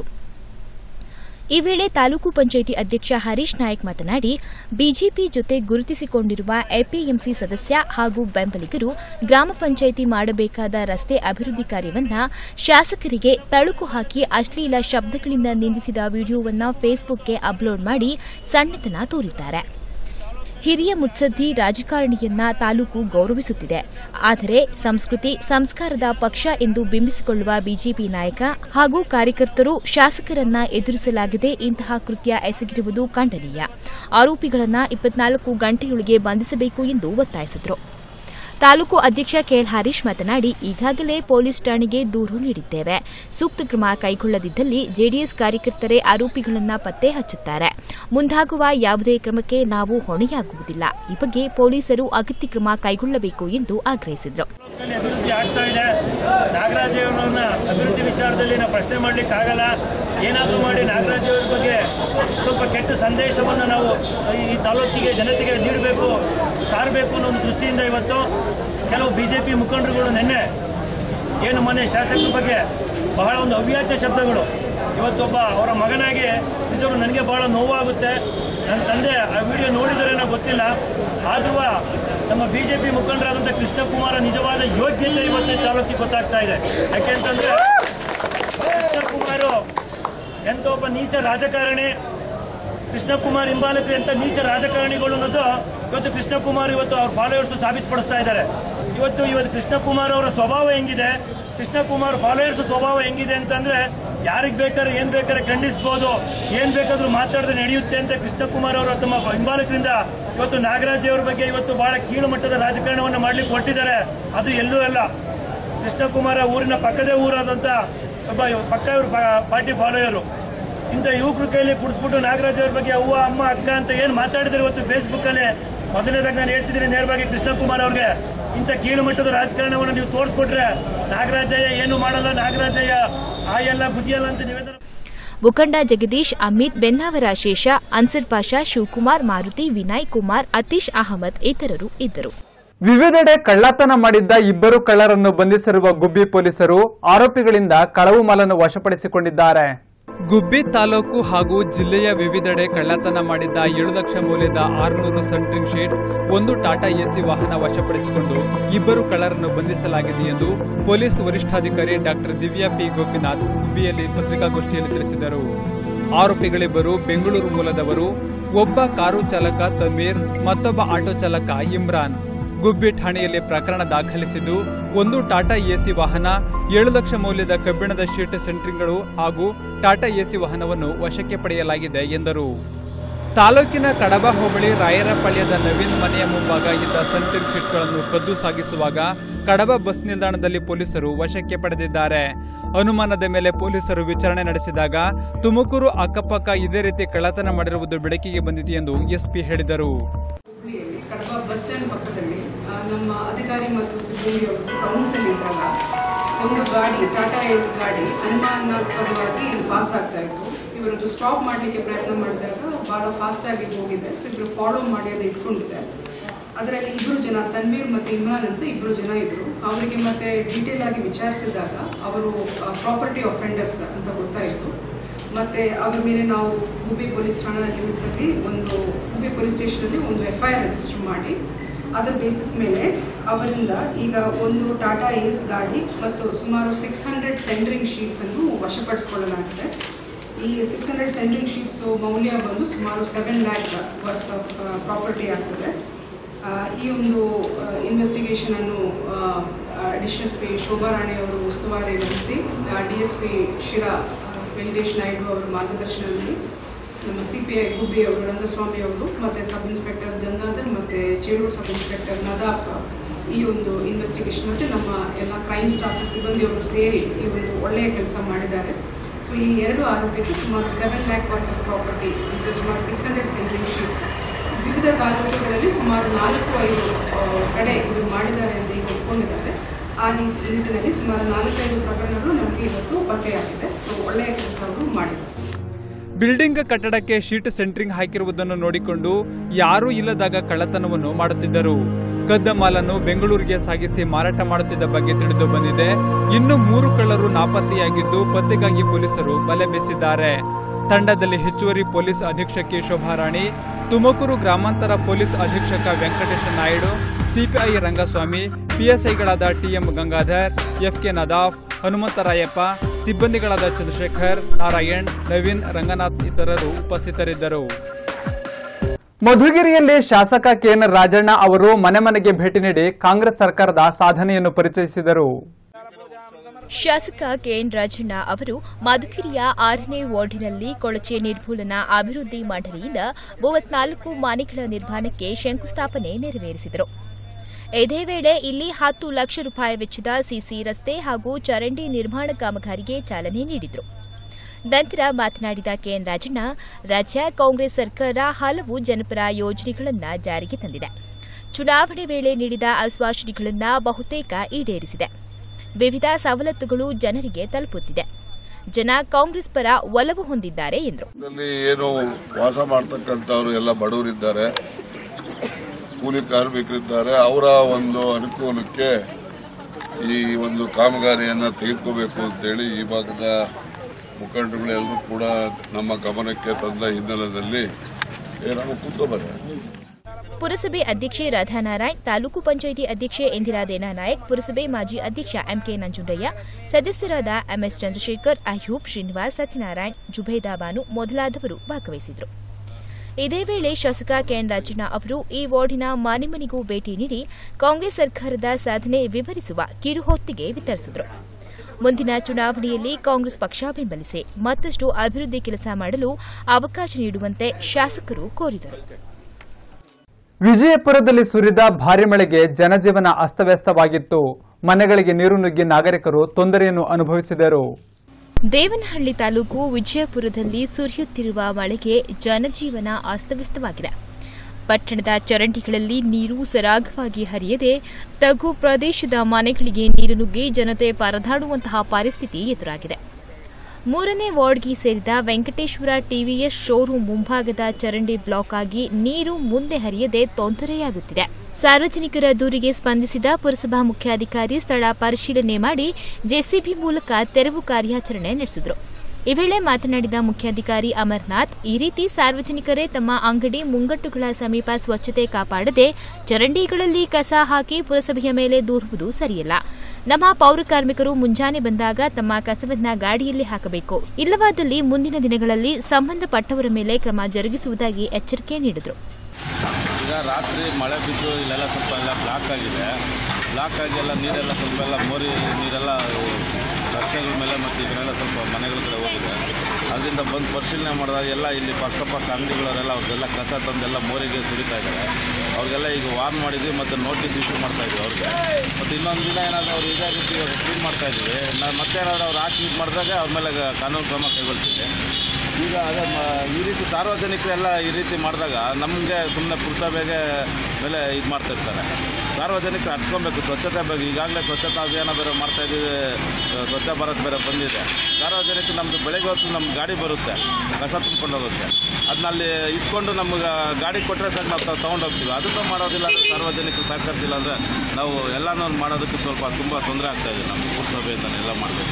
ಈ ವೇಳೆ ತಾಲೂಕು ಪಂಚಾಯಿತಿ ಅಧ್ಯಕ್ಷ ಹರೀಶ್ ನಾಯಕ್ ಮಾತನಾಡಿ ಬಿಜೆಪಿ ಜೊತೆ ಗುರುತಿಸಿಕೊಂಡಿರುವ ಎಪಿಎಂಸಿ ಸದಸ್ಯ ಹಾಗೂ ಬೆಂಬಲಿಗರು ಗ್ರಾಮ ಪಂಚಾಯಿತಿ ಮಾಡಬೇಕಾದ ರಸ್ತೆ ಅಭಿವೃದ್ಧಿ ಕಾರ್ಯವನ್ನ ಶಾಸಕರಿಗೆ ತಳುಕು ಹಾಕಿ ಅಶ್ಲೀಲ ಶಬ್ದಗಳಿಂದ ನಿಂದಿಸಿದ ವಿಡಿಯೋವನ್ನ ಫೇಸ್ಬುಕ್ಗೆ ಅಪ್ಲೋಡ್ ಮಾಡಿ ಸಣ್ಣತನ ತೋರಿದ್ದಾರೆ ಹಿರಿಯ ಮುತ್ಸದ್ದಿ ರಾಜಕಾರಣಿಯನ್ನ ತಾಲೂಕು ಗೌರವಿಸುತ್ತಿದೆ ಆದರೆ ಸಂಸ್ಕೃತಿ ಸಂಸ್ಕಾರದ ಪಕ್ಷ ಎಂದು ಬಿಂಬಿಸಿಕೊಳ್ಳುವ ಬಿಜೆಪಿ ನಾಯಕ ಹಾಗೂ ಕಾರ್ಯಕರ್ತರು ಶಾಸಕರನ್ನ ಎದುರಿಸಲಾಗದೆ ಇಂತಹ ಕೃತ್ಯ ಎಸಗಿರುವುದು ಖಂಡನೀಯ ಆರೋಪಿಗಳನ್ನ ಇಪ್ಪತ್ನಾಲ್ಕು ಗಂಟೆಯೊಳಗೆ ಬಂಧಿಸಬೇಕು ಎಂದು ಒತ್ತಾಯಿಸಿದರು ತಾಲೂಕು ಅಧ್ಯಕ್ಷ ಕೆಎಲ್ ಹರೀಶ್ ಮಾತನಾಡಿ ಈಗಾಗಲೇ ಪೊಲೀಸ್ ಠಾಣೆಗೆ ದೂರು ನೀಡಿದ್ದೇವೆ ಸೂಕ್ತ ಕ್ರಮ ಕೈಗೊಳ್ಳದಿದ್ದಲ್ಲಿ ಜೆಡಿಎಸ್ ಕಾರ್ಯಕರ್ತರೇ ಆರೋಪಿಗಳನ್ನ ಪತ್ತೆ ಹಚ್ಚುತ್ತಾರೆ ಮುಂದಾಗುವ ಯಾವುದೇ ಕ್ರಮಕ್ಕೆ ನಾವು ಹೊಣೆಯಾಗುವುದಿಲ್ಲ ಈ ಬಗ್ಗೆ ಪೊಲೀಸರು ಅಗತ್ಯ ಕ್ರಮ ಕೈಗೊಳ್ಳಬೇಕು ಎಂದು ಆಗ್ರಹಿಸಿದರು ತಾಲೂಕಿನಲ್ಲಿ ಅಭಿವೃದ್ಧಿ ಆಗ್ತಾ ಇದೆ ನಾಗರಾಜಯ್ಯವ್ರನ್ನ ಅಭಿವೃದ್ಧಿ ವಿಚಾರದಲ್ಲಿ ನಾವು ಪ್ರಶ್ನೆ ಮಾಡ್ಲಿಕ್ಕೆ ಆಗಲ್ಲ ಏನಾದರೂ ಮಾಡಿ ನಾಗರಾಜಯ್ಯವ್ರ ಬಗ್ಗೆ ಸ್ವಲ್ಪ ಕೆಟ್ಟ ಸಂದೇಶವನ್ನು ನಾವು ಈ ತಾಲೂಕಿಗೆ ಜನತೆಗೆ ನೀಡಬೇಕು ಸಾರಬೇಕು ಅನ್ನೋ ಒಂದು ದೃಷ್ಟಿಯಿಂದ ಇವತ್ತು ಕೆಲವು ಬಿ ಜೆ ಪಿ ಮುಖಂಡರುಗಳು ನಿನ್ನೆ ಏನು ಮೊನ್ನೆ ಶಾಸಕರ ಬಗ್ಗೆ ಬಹಳ ಒಂದು ಅವ್ಯಾಚ ಶಬ್ದಗಳು ಇವತ್ತೊಬ್ಬ ಅವರ ಮಗನಾಗಿ ನಿಜವಾಗ್ಲೂ ನನಗೆ ಬಹಳ ನೋವಾಗುತ್ತೆ ನನ್ನ ತಂದೆ ಆ ವಿಡಿಯೋ ನೋಡಿದರೆ ನನಗೆ ಗೊತ್ತಿಲ್ಲ ಆದ್ರೂ ನಮ್ಮ ಬಿಜೆಪಿ ಮುಖಂಡರಾದಂಥ ಕೃಷ್ಣಕುಮಾರ ನಿಜವಾದ ಯೋಗ್ಯತೆ ಇವತ್ತು ಈ ತಾಲೂಕಿಗೆ ಗೊತ್ತಾಗ್ತಾ ಇದೆ ಯಾಕೆಂತಂದ್ರೆ ಕೃಷ್ಣಕುಮಾರು ಎಂತ ಒಬ್ಬ ನೀಚ ರಾಜಕಾರಣಿ ಕೃಷ್ಣಕುಮಾರ್ ಹಿಂಬಾಲಕರು ಅಂತ ನೀಚ ರಾಜಕಾರಣಿಗಳು ಅನ್ನೋದು ಇವತ್ತು ಕೃಷ್ಣಕುಮಾರ್ ಇವತ್ತು ಅವ್ರ ಫಾಲೋವರ್ಸ್ ಸಾಬೀತುಪಡಿಸ್ತಾ ಇದ್ದಾರೆ ಇವತ್ತು ಇವತ್ತು ಕೃಷ್ಣಕುಮಾರ್ ಅವರ ಸ್ವಭಾವ ಹೆಂಗಿದೆ ಕೃಷ್ಣಕುಮಾರ್ ಫಾಲೋವರ್ಸ್ ಸ್ವಭಾವ ಹೆಂಗಿದೆ ಅಂತಂದ್ರೆ ಯಾರಿಗ್ ಬೇಕಾದ್ರೆ ಏನ್ ಬೇಕಾದ್ರೆ ಖಂಡಿಸಬಹುದು ಏನ್ ಬೇಕಾದ್ರೂ ಮಾತಾಡಿದ್ರೆ ನಡೆಯುತ್ತೆ ಅಂತ ಕೃಷ್ಣಕುಮಾರ್ ಅವರು ತಮ್ಮ ಹಿಂಬಾಲಕರಿಂದ ಇವತ್ತು ನಾಗರಾಜ್ ಅವರ ಬಗ್ಗೆ ಇವತ್ತು ಬಹಳ ಕೀಳು ಮಟ್ಟದ ರಾಜಕಾರಣವನ್ನು ಮಾಡ್ಲಿಕ್ಕೆ ಹೊರಟಿದ್ದಾರೆ ಅದು ಎಲ್ಲೂ ಅಲ್ಲ ಕೃಷ್ಣಕುಮಾರ ಊರಿನ ಪಕ್ಕದೇ ಊರಾದಂತ ಒಬ್ಬ ಪಕ್ಕ ಇವ್ರ ಪಾರ್ಟಿ ಫಾಲೋಯರು ಇಂಥ ಯುವಕರ ಕೈಲಿ ಕುಡಿಸ್ಬಿಟ್ಟು ನಾಗರಾಜ್ ಅವ್ರ ಬಗ್ಗೆ ಅವ್ವ ಅಮ್ಮ ಅಕ್ಕ ಅಂತ ಏನ್ ಮಾತಾಡಿದ್ರೆ ಇವತ್ತು ಫೇಸ್ಬುಕ್ ಅಲ್ಲಿ ಮೊದಲನೇದಾಗಿ ನಾನು ಹೇಳ್ತಿದ್ದೀನಿ ನೇರವಾಗಿ ಕೃಷ್ಣಕುಮಾರ್ ಅವ್ರಿಗೆ ಇಂಥ ಕೀಳು ಮಟ್ಟದ ರಾಜಕಾರಣವನ್ನು ನೀವು ತೋರಿಸ್ಕೊಟ್ರೆ ನಾಗರಾಜಯ್ಯ ಏನು ಮಾಡಲ್ಲ ನಾಗರಾಜಯ್ಯ ಆ ಎಲ್ಲ ಬುದ್ಧಿಯಲ್ಲ ಅಂತ ನಿವೇದನೆ ಮುಖಂಡ ಜಗದೀಶ್ ಅಮಿತ್ ಬೆನ್ನಾವರ ಶೇಷ ಅನ್ಸರ್ ಪಾಷಾ ಶಿವಕುಮಾರ್ ಮಾರುತಿ ವಿನಯ್ ಕುಮಾರ್ ಅತೀಶ್ ಅಹಮದ್ ಇತರರು ಇದ್ದರು ವಿವಿಧೆಡೆ ಕಳ್ಳತನ ಮಾಡಿದ್ದ ಇಬ್ಬರು ಕಳ್ಳರನ್ನು ಬಂಧಿಸಿರುವ ಗುಬ್ಬಿ ಪೊಲೀಸರು ಆರೋಪಿಗಳಿಂದ ಕಳವು ಮಾಲನ್ನು ವಶಪಡಿಸಿಕೊಂಡಿದ್ದಾರೆ ಗುಬ್ಬಿ ತಾಲೂಕು ಹಾಗೂ ಜಿಲ್ಲೆಯ ವಿವಿಧೆಡೆ ಕಳ್ಳತನ ಮಾಡಿದ್ದ ಏಳು ಲಕ್ಷ ಮೌಲ್ಯದ ಆರುನೂರು ಸೆಂಟ್ರಿಂಗ್ ಶೀಟ್ ಒಂದು ಟಾಟಾ ಎಸಿ ವಾಹನ ವಶಪಡಿಸಿಕೊಂಡು ಇಬ್ಬರು ಕಳ್ಳರನ್ನು ಬಂಧಿಸಲಾಗಿದೆ ಎಂದು ಪೊಲೀಸ್ ವರಿಷ್ಠಾಧಿಕಾರಿ ಡಾಕ್ಟರ್ ದಿವ್ಯಾ ಪಿ ಗೋಪಿನಾಥ್ ಗುಬ್ಬಿಯಲ್ಲಿ ಪತ್ರಿಕಾಗೋಷ್ಠಿಯಲ್ಲಿ ತಿಳಿಸಿದರು ಆರೋಪಿಗಳಿಬ್ಬರು ಬೆಂಗಳೂರು ಮೂಲದವರು ಒಬ್ಬ ಕಾರು ಚಾಲಕ ತಮೀರ್ ಮತ್ತೊಬ್ಬ ಆಟೋ ಚಾಲಕ ಇಮ್ರಾನ್ ಗುಬ್ಬಿ ಠಾಣೆಯಲ್ಲಿ ಪ್ರಕರಣ ದಾಖಲಿಸಿದ್ದು ಒಂದು ಟಾಟಾ ಎಸಿ ವಾಹನ ಏಳು ಲಕ್ಷ ಮೌಲ್ಯದ ಕಬ್ಬಿಣದ ಶೀಟ್ ಸೆಂಟ್ರಿಂಗ್ಗಳು ಹಾಗೂ ಟಾಟಾ ಎಸಿ ವಾಹನವನ್ನು ವಶಕ್ಕೆ ಪಡೆಯಲಾಗಿದೆ ಎಂದರು ತಾಲೂಕಿನ ಕಡಬ ಹೋಬಳಿ ರಾಯರಪಾಳ್ಯದ ನವೀನ್ ಮನೆಯ ಮುಂಭಾಗ ಇದ್ದ ಸೆಂಟ್ರಿಂಗ್ ಶೀಟ್ಗಳನ್ನು ಕದ್ದು ಸಾಗಿಸುವಾಗ ಕಡಬ ಬಸ್ ನಿಲ್ದಾಣದಲ್ಲಿ ಪೊಲೀಸರು ವಶಕ್ಕೆ ಪಡೆದಿದ್ದಾರೆ ಅನುಮಾನದ ಮೇಲೆ ಪೊಲೀಸರು ವಿಚಾರಣೆ ನಡೆಸಿದಾಗ ತುಮಕೂರು ಅಕ್ಕಪಕ್ಕ ಇದೇ ರೀತಿ ಕಳ್ಳತನ ಮಾಡಿರುವುದು ಬೆಳಕಿಗೆ ಬಂದಿದೆ ಎಂದು ಎಸ್ಪಿ ಹೇಳಿದರು ಹುಬ್ಳಿಯಲ್ಲಿ ಕಡಬ ಬಸ್ ಸ್ಟ್ಯಾಂಡ್ ಪಕ್ಕದಲ್ಲಿ ಆ, ನಮ್ಮ ಅಧಿಕಾರಿ ಮತ್ತು ಸಿಬ್ಬಂದಿಯವರು ರೌಂಡ್ಸ್ ಅಲ್ಲಿ ಇದ್ದಾಗ ಒಂದು ಗಾಡಿ ಟಾಟಾ ಏಸ್ ಗಾಡಿ ಅನುಮಾನಾಸ್ಪದವಾಗಿ ಪಾಸ್ ಆಗ್ತಾ ಇತ್ತು ಇವರದ್ದು ಸ್ಟಾಪ್ ಮಾಡಲಿಕ್ಕೆ ಪ್ರಯತ್ನ ಮಾಡಿದಾಗ ಬಹಳ ಫಾಸ್ಟ್ ಆಗಿ ಹೋಗಿದೆ ಸೊ ಇವರು ಫಾಲೋ ಮಾಡಿ ಅದು ಇಟ್ಕೊಂಡಿದೆ ಅದರಲ್ಲಿ ಇಬ್ಬರು ಜನ ತನ್ವೀರ್ ಮತ್ತೆ ಇಮ್ರಾನ್ ಅಂತ ಇಬ್ಬರು ಜನ ಇದ್ರು ಅವರಿಗೆ ಮತ್ತೆ ಡೀಟೇಲ್ ಆಗಿ ವಿಚಾರಿಸಿದಾಗ ಅವರು ಪ್ರಾಪರ್ಟಿ ಅಫೆಂಡರ್ಸ್ ಅಂತ ಗೊತ್ತಾಯಿತು ಮತ್ತೆ ಅವರ ಮೇಲೆ ನಾವು ಗುಬ್ಬಿ ಪೊಲೀಸ್ ಠಾಣಾ ಲಿಮಿಟ್ಸ್ ಅಲ್ಲಿ ಒಂದು ಗುಬ್ಬಿ ಪೊಲೀಸ್ ಸ್ಟೇಷನ್ ಅಲ್ಲಿ ಒಂದು ಎಫ್ಐಆರ್ ರಿಜಿಸ್ಟರ್ ಮಾಡಿ ಅದರ ಬೇಸಿಸ್ ಮೇಲೆ ಅವರಿಂದ ಈಗ ಒಂದು ಟಾಟಾ ಏಸ್ ಗಾಡಿ ಮತ್ತು ಸುಮಾರು ಸಿಕ್ಸ್ ಹಂಡ್ರೆಡ್ ಟೆಂಡರಿಂಗ್ ಶೀಟ್ಸ್ ಅನ್ನು ವಶಪಡಿಸಿಕೊಳ್ಳಲಾಗಿದೆ ಈ ಸಿಕ್ಸ್ ಹಂಡ್ರೆಡ್ ಟೆಂಡರಿಂಗ್ ಶೀಟ್ಸ್ ಮೌಲ್ಯ ಬಂದು ಸುಮಾರು seven lakh worth of property ಆಗ್ತದೆ ಆ, ಈ ಒಂದು ಇನ್ವೆಸ್ಟಿಗೇಷನ್ ಅನ್ನು additional S P Shobha Rani ಅವರು ಉಸ್ತುವಾರಿ ವಹಿಸಿ ಡಿಎಸ್ಪಿ ಶಿರಾ ಆ, ವೆಂಕಟೇಶ್ ನಾಯ್ಡು ಅವರ ಮಾರ್ಗದರ್ಶನದಲ್ಲಿ ನಮ್ಮ ಸಿಪಿಐ ಗುಬ್ಬಿ ಅವರು ರಂಗಸ್ವಾಮಿ ಅವರು ಮತ್ತೆ ಸಬ್ ಇನ್ಸ್ಪೆಕ್ಟರ್ ಗಂಗಾಧರ್ ಮತ್ತೆ ಚೇಳೂರು ಸಬ್ ಇನ್ಸ್ಪೆಕ್ಟರ್ ನದಾಫ್ ಈ ಒಂದು ಇನ್ವೆಸ್ಟಿಗೇಷನ್ ಮತ್ತೆ ನಮ್ಮ ಎಲ್ಲ ಕ್ರೈಮ್ ಸ್ಟಾಫ್ ಸಿಬ್ಬಂದಿಯವರು ಸೇರಿ ಈ ಒಂದು ಒಳ್ಳೆಯ ಕೆಲಸ ಮಾಡಿದ್ದಾರೆ ಸೊ ಈ ಎರಡು ಆರೋಪಿಗಳು ಸುಮಾರು seven lakh worth of property ಅಂದರೆ ಸುಮಾರು ಸಿಕ್ಸ್ ಹಂಡ್ರೆಡ್ ಸೆಂಟ್ರಿಂಗ್ ಶೀಟ್ಸ್ ವಿವಿಧ ತಾಲೂಕುಗಳಲ್ಲಿ ಸುಮಾರು ನಾಲ್ಕು ಐದು ಆ, ಕಡೆ ಇವರು ಮಾಡಿದ್ದಾರೆ ಅಂತ ಈಗ ಒಪ್ಕೊಂಡಿದ್ದಾರೆ ಆ ನಿ- ನಿಟ್ಟಿನಲ್ಲಿ ಸುಮಾರು ನಾಲ್ಕೈದು ಪ್ರಕರಣಗಳು ನಮಗೆ ಇವತ್ತು ಪತ್ತೆಯಾಗಿದೆ ಸೊ ಒಳ್ಳೆಯ ಕೆಲಸ ಅವರು ಮಾಡಿದ್ದಾರೆ ಬಿಲ್ಡಿಂಗ್ ಕಟ್ಟಡಕ್ಕೆ ಶೀಟ್ ಸೆಂಟ್ರಿಂಗ್ ಹಾಕಿರುವುದನ್ನು ನೋಡಿಕೊಂಡು ಯಾರೂ ಇಲ್ಲದಾಗ ಕಳ್ಳತನವನ್ನು ಮಾಡುತ್ತಿದ್ದರು ಕದ್ದ ಮಾಲನ್ನು ಬೆಂಗಳೂರಿಗೆ ಸಾಗಿಸಿ ಮಾರಾಟ ಮಾಡುತ್ತಿದ್ದ ಬಗ್ಗೆ ತಿಳಿದು ಬಂದಿದೆ ಇನ್ನು ಮೂರು ಕಳ್ಳರು ನಾಪತ್ತೆಯಾಗಿದ್ದು ಪತ್ತೆಗಾಗಿ ಪೊಲೀಸರು ಬಲೆ ಬೀಸಿದ್ದಾರೆ ತಂಡದಲ್ಲಿ ಹೆಚ್ಚುವರಿ ಪೊಲೀಸ್ ಅಧೀಕ್ಷಕಿ ಶೋಭಾರಾಣಿ ತುಮಕೂರು ಗ್ರಾಮಾಂತರ ಪೊಲೀಸ್ ಅಧೀಕ್ಷಕ ವೆಂಕಟೇಶ ನಾಯ್ಡು ಸಿಪಿಐ ರಂಗಸ್ವಾಮಿ ಪಿಎಸ್ಐಗಳಾದ ಟಿಎಂ ಗಂಗಾಧರ್ ಎಫ್ಕೆ ನದಾಫ್ ಹನುಮಂತರಾಯಪ್ಪ ಸಿಬ್ಬಂದಿಗಳಾದ ಚಂದ್ರಶೇಖರ್ ನಾರಾಯಣ್ ನವೀನ್ ರಂಗನಾಥ್ ಇತರರು ಉಪಸ್ಥಿತರಿದ್ದರು ಮಧುಗಿರಿಯಲ್ಲಿ ಶಾಸಕ ಕೆಎನ್ ರಾಜಣ್ಣ ಅವರು ಮನೆ ಮನೆಗೆ ಭೇಟಿ ನೀಡಿ ಕಾಂಗ್ರೆಸ್ ಸರ್ಕಾರದ ಸಾಧನೆಯನ್ನು ಪರಿಚಯಿಸಿದರು ಶಾಸಕ ಕೆಎನ್ ರಾಜಣ್ಣ ಅವರು ಮಧುಗಿರಿಯ ಆರನೇ ವಾರ್ಡಿನಲ್ಲಿ ಕೊಳಚೆ ನಿರ್ಮೂಲನಾ ಅಭಿವೃದ್ಧಿ ಮಂಡಳಿಯಿಂದ ಮೂವತ್ನಾಲ್ಕು ಮನೆಗಳ ನಿರ್ಮಾಣಕ್ಕೆ ಶಂಕುಸ್ಥಾಪನೆ ನೆರವೇರಿಸಿದರು ಇದೇ ವೇಳೆ ಇಲ್ಲಿ ಹತ್ತು ಲಕ್ಷ ರೂಪಾಯಿ ವೆಚ್ಚದ ಸಿಸಿ ರಸ್ತೆ ಹಾಗೂ ಚರಂಡಿ ನಿರ್ಮಾಣ ಕಾಮಗಾರಿಗೆ ಚಾಲನೆ ನೀಡಿದರು ನಂತರ ಮಾತನಾಡಿದ ಕೆಎನ್ ರಾಜಣ್ಣ ರಾಜ್ಯ ಕಾಂಗ್ರೆಸ್ ಸರ್ಕಾರ ಹಲವು ಜನಪರ ಯೋಜನೆಗಳನ್ನು ಜಾರಿಗೆ ತಂದಿದೆ ಚುನಾವಣೆ ವೇಳೆ ನೀಡಿದ ಆಶ್ವಾಸನೆಗಳನ್ನು ಬಹುತೇಕ ಈಡೇರಿಸಿದೆ ವಿವಿಧ ಸವಲತ್ತುಗಳು ಜನರಿಗೆ ತಲುಪುತ್ತಿದೆ ಜನ ಕಾಂಗ್ರೆಸ್ ಪರ ಒಲವು ಹೊಂದಿದ್ದಾರೆ ಎಂದರು ಇಲ್ಲಿ ಏನು ವಾಸ ಮಾಡ್ತಕ್ಕಂಥವ್ರು ಎಲ್ಲ ಬಡವರಿದ್ದಾರೆ ಕೂಲಿ ಕಾರ್ಮಿಕರಿದ್ದಾರೆ ಅವರ ಒಂದು ಅನುಕೂಲಕ್ಕೆ ಈ ಒಂದು ಕಾಮಗಾರಿಯನ್ನು ತೆಗೆದುಕೋಬೇಕು ಅಂತೇಳಿ ಈ ಭಾಗದ ಮುಖಂಡರುಗಳೆಲ್ಲರೂ ಕೂಡ ನಮ್ಮ ಗಮನಕ್ಕೆ ತಂದ ಹಿನ್ನೆಲೆಯಲ್ಲಿ ಏ, ನಾವು ಕೂತ್ಕೋಬಾರೆ ಪುರಸಭೆ ಅಧ್ಯಕ್ಷೆ ರಾಧಾನಾರಾಯಣ್ ತಾಲೂಕು ಪಂಚಾಯಿತಿ ಅಧ್ಯಕ್ಷೆ ಇಂದಿರಾ ದೇನಾನಾಯಕ್ ಪುರಸಭೆ ಮಾಜಿ ಅಧ್ಯಕ್ಷ ಎಂಕೆ ನಂಜುಂಡಯ್ಯ ಸದಸ್ಯರಾದ ಎಂಎಸ್ ಚಂದ್ರಶೇಖರ್ ಅಯ್ಯೂಬ್ ಶ್ರೀನಿವಾಸ್ ಸತ್ಯನಾರಾಯಣ್ ಜುಬೇದಾ ಬಾನು ಮೊದಲಾದವರು ಭಾಗವಹಿಸಿದರು ಇದೇ ವೇಳೆ ಶಾಸಕ ಕೆಎನ್ ರಾಜಣ್ಣ ಅವರು ಈ ವಾರ್ಡಿನ ಮನೆ ಮನೆಗೂ ಭೇಟಿ ನೀಡಿ ಕಾಂಗ್ರೆಸ್ ಸರ್ಕಾರದ ಸಾಧನೆ ವಿವರಿಸುವ ಕಿರುಹೊತ್ತಿಗೆ ವಿತರಿಸಿದರು ಮುಂದಿನ ಚುನಾವಣೆಯಲ್ಲಿ ಕಾಂಗ್ರೆಸ್ ಪಕ್ಷ ಬೆಂಬಲಿಸಿ ಮತ್ತಷ್ಟು ಅಭಿವೃದ್ಧಿ ಕೆಲಸ ಮಾಡಲು ಅವಕಾಶ ನೀಡುವಂತೆ ಶಾಸಕರು ಕೋರಿದರು ವಿಜಯಪುರದಲ್ಲಿ ಸುರಿದ ಭಾರಿ ಮಳೆಗೆ ಜನಜೀವನ ಅಸ್ತವ್ಯಸ್ತವಾಗಿತ್ತು ಮನೆಗಳಿಗೆ ನೀರು ನುಗ್ಗಿ ನಾಗರಿಕರು ತೊಂದರೆಯನ್ನು ಅನುಭವಿಸಿದರು ದೇವನಹಳ್ಳಿ ತಾಲೂಕು ವಿಜಯಪುರದಲ್ಲಿ ಸುರಿಯುತ್ತಿರುವ ಮಳೆಗೆ ಜನಜೀವನ ಅಸ್ತವ್ಯಸ್ತವಾಗಿದೆ ಪಟ್ಟಣದ ಚರಂಡಿಗಳಲ್ಲಿ ನೀರು ಸರಾಗವಾಗಿ ಹರಿಯದೆ ತಗ್ಗು ಪ್ರದೇಶದ ಮನೆಗಳಿಗೆ ನೀರು ನುಗ್ಗಿ ಜನತೆ ಪರದಾಡುವಂತಹ ಪರಿಸ್ಥಿತಿ ಎದುರಾಗಿದೆ ಮೂರನೇ ವಾರ್ಡ್ಗೆ ಸೇರಿದ ವೆಂಕಟೇಶ್ವರ ಟಿವಿಎಸ್ ಶೋರೂಂ ಮುಂಭಾಗದ ಚರಂಡಿ ಬ್ಲಾಕ್ ಆಗಿ ನೀರು ಮುಂದೆ ಹರಿಯದೆ ತೊಂದರೆಯಾಗುತ್ತಿದೆ ಸಾರ್ವಜನಿಕರ ದೂರಿಗೆ ಸ್ಪಂದಿಸಿದ ಪುರಸಭಾ ಮುಖ್ಯಾಧಿಕಾರಿ ಸ್ಥಳ ಪರಿಶೀಲನೆ ಮಾಡಿ ಜೆಸಿಬಿ ಮೂಲಕ ತೆರವು ಕಾರ್ಯಾಚರಣೆ ನಡೆಸಿದರು ಈ ವೇಳೆ ಮಾತನಾಡಿದ ಮುಖ್ಯಾಧಿಕಾರಿ ಅಮರ್ನಾಥ್ ಈ ರೀತಿ ಸಾರ್ವಜನಿಕರೇ ತಮ್ಮ ಅಂಗಡಿ ಮುಂಗಟ್ಟುಗಳ ಸಮೀಪ ಸ್ವಚ್ಛತೆ ಕಾಪಾಡದೆ ಚರಂಡಿಗಳಲ್ಲಿ ಕಸ ಹಾಕಿ ಪುರಸಭೆಯ ಮೇಲೆ ದೂರುವುದು ಸರಿಯಲ್ಲ ನಮ್ಮ ಪೌರ ಕಾರ್ಮಿಕರು ಮುಂಜಾನೆ ಬಂದಾಗ ತಮ್ಮ ಕಸವನ್ನ ಗಾಡಿಯಲ್ಲಿ ಹಾಕಬೇಕು ಇಲ್ಲವಾದಲ್ಲಿ ಮುಂದಿನ ದಿನಗಳಲ್ಲಿ ಸಂಬಂಧಪಟ್ಟವರ ಮೇಲೆ ಕ್ರಮ ಜರುಗಿಸುವುದಾಗಿ ಎಚ್ಚರಿಕೆ ನೀಡಿದರು ಈಗ ರಾತ್ರಿ ಮಳೆ ಬಿದ್ದು ಇಲ್ಲೆಲ್ಲ ಸ್ವಲ್ಪ ಎಲ್ಲ ಬ್ಲಾಕ್ ಆಗಿದೆ ಬ್ಲಾಕ್ ಆಗಿ ಎಲ್ಲ ನೀರೆಲ್ಲ ಸ್ವಲ್ಪ ಎಲ್ಲ ಮೋರಿ ನೀರೆಲ್ಲ ರಸ್ತೆಗಳ ಮೇಲೆ ಮತ್ತು ಇದನ್ನೆಲ್ಲ ಸ್ವಲ್ಪ ಮನೆಗಳ ಕಡೆ ಹೋಗಿದೆ ಅದರಿಂದ ಬಂದು ಪರಿಶೀಲನೆ ಮಾಡಿದಾಗ ಎಲ್ಲ ಇಲ್ಲಿ ಪಕ್ಕಪಕ್ಕ ಅಂಗಡಿಗಳವರೆಲ್ಲ ಅವ್ರಿಗೆಲ್ಲ ಕಸ ತಂದೆಲ್ಲ ಮೋರಿಗೆ ಸುರಿತಾ ಇದ್ದಾರೆ ಅವ್ರಿಗೆಲ್ಲ ಈಗ ವಾರ್ನ್ ಮಾಡಿದ್ವಿ ಮತ್ತು ನೋಟಿಸ್ ಇಶ್ಯೂ ಮಾಡ್ತಾ ಇದ್ವಿ ಅವ್ರಿಗೆ ಮತ್ತು ಇನ್ನೊಂದು ದಿನ ಏನಾದರೂ ಅವ್ರು ಇದೇ ರೀತಿ ಕ್ಲೀನ್ ಮಾಡ್ತಾ ಇದ್ದೀವಿ ನಾವು ಮತ್ತೇನಾದರೂ ಅವ್ರು ಹಾಕಿ ಇದು ಮಾಡಿದಾಗ ಅವ್ರ ಮೇಲೆ ಕಾನೂನು ಕ್ರಮ ಕೈಗೊಳ್ತೀವಿ ಈಗ ಅದೇ ಮ- ಈ ರೀತಿ ಸಾರ್ವಜನಿಕರೆಲ್ಲ ಈ ರೀತಿ ಮಾಡಿದಾಗ ನಮಗೆ ಸುಮ್ಮನೆ ಪುರಸಭೆಗೆ ಮೇಲೆ ಇದು ಮಾಡ್ತಾ ಇರ್ತಾರೆ ಸಾರ್ವಜನಿಕರು ಹತ್ಕೊಬೇಕು ಸ್ವಚ್ಛತೆ ಬಗ್ಗೆ ಈಗಾಗಲೇ ಸ್ವಚ್ಛತಾ ಅಭಿಯಾನ ಬೇರೆ ಮಾಡ್ತಾ ಇದ್ದೀವಿ ಅಹ್, ಸ್ವಚ್ಛ ಭಾರತ್ ಬೇರೆ ಬಂದಿದೆ ಸಾರ್ವಜನಿಕರು ನಮ್ಮದು ಬೆಳಗ್ಗೆ ಹೊತ್ತು ನಮ್ಮ ಗಾಡಿ ಬರುತ್ತೆ ಕಸ ತುಂಬ್ಕೊಂಡು ಹೋಗುತ್ತೆ ಅದನ್ನ ಅಲ್ಲಿ ಇಟ್ಕೊಂಡು ನಮ್ಗೆ ಗಾಡಿ ಕೊಟ್ಟರೆ ಸಾಕು ನಾವು ತೊಗೊಂಡು ಹೋಗ್ತೀವಿ ಅದನ್ನು ಮಾಡೋದಿಲ್ಲ ಅಂದರೆ ಸಾರ್ವಜನಿಕರು ಸಹಕರಿಸಿಲ್ಲ ಅಂದರೆ ನಾವು ಎಲ್ಲನೂ ಮಾಡೋದಕ್ಕೆ ಸ್ವಲ್ಪ ತುಂಬ ತೊಂದರೆ ಆಗ್ತಾ ಇದೆ ನಮಗೆ ಪುರಸಭೆಯಿಂದ ಎಲ್ಲ ಮಾಡಬೇಕು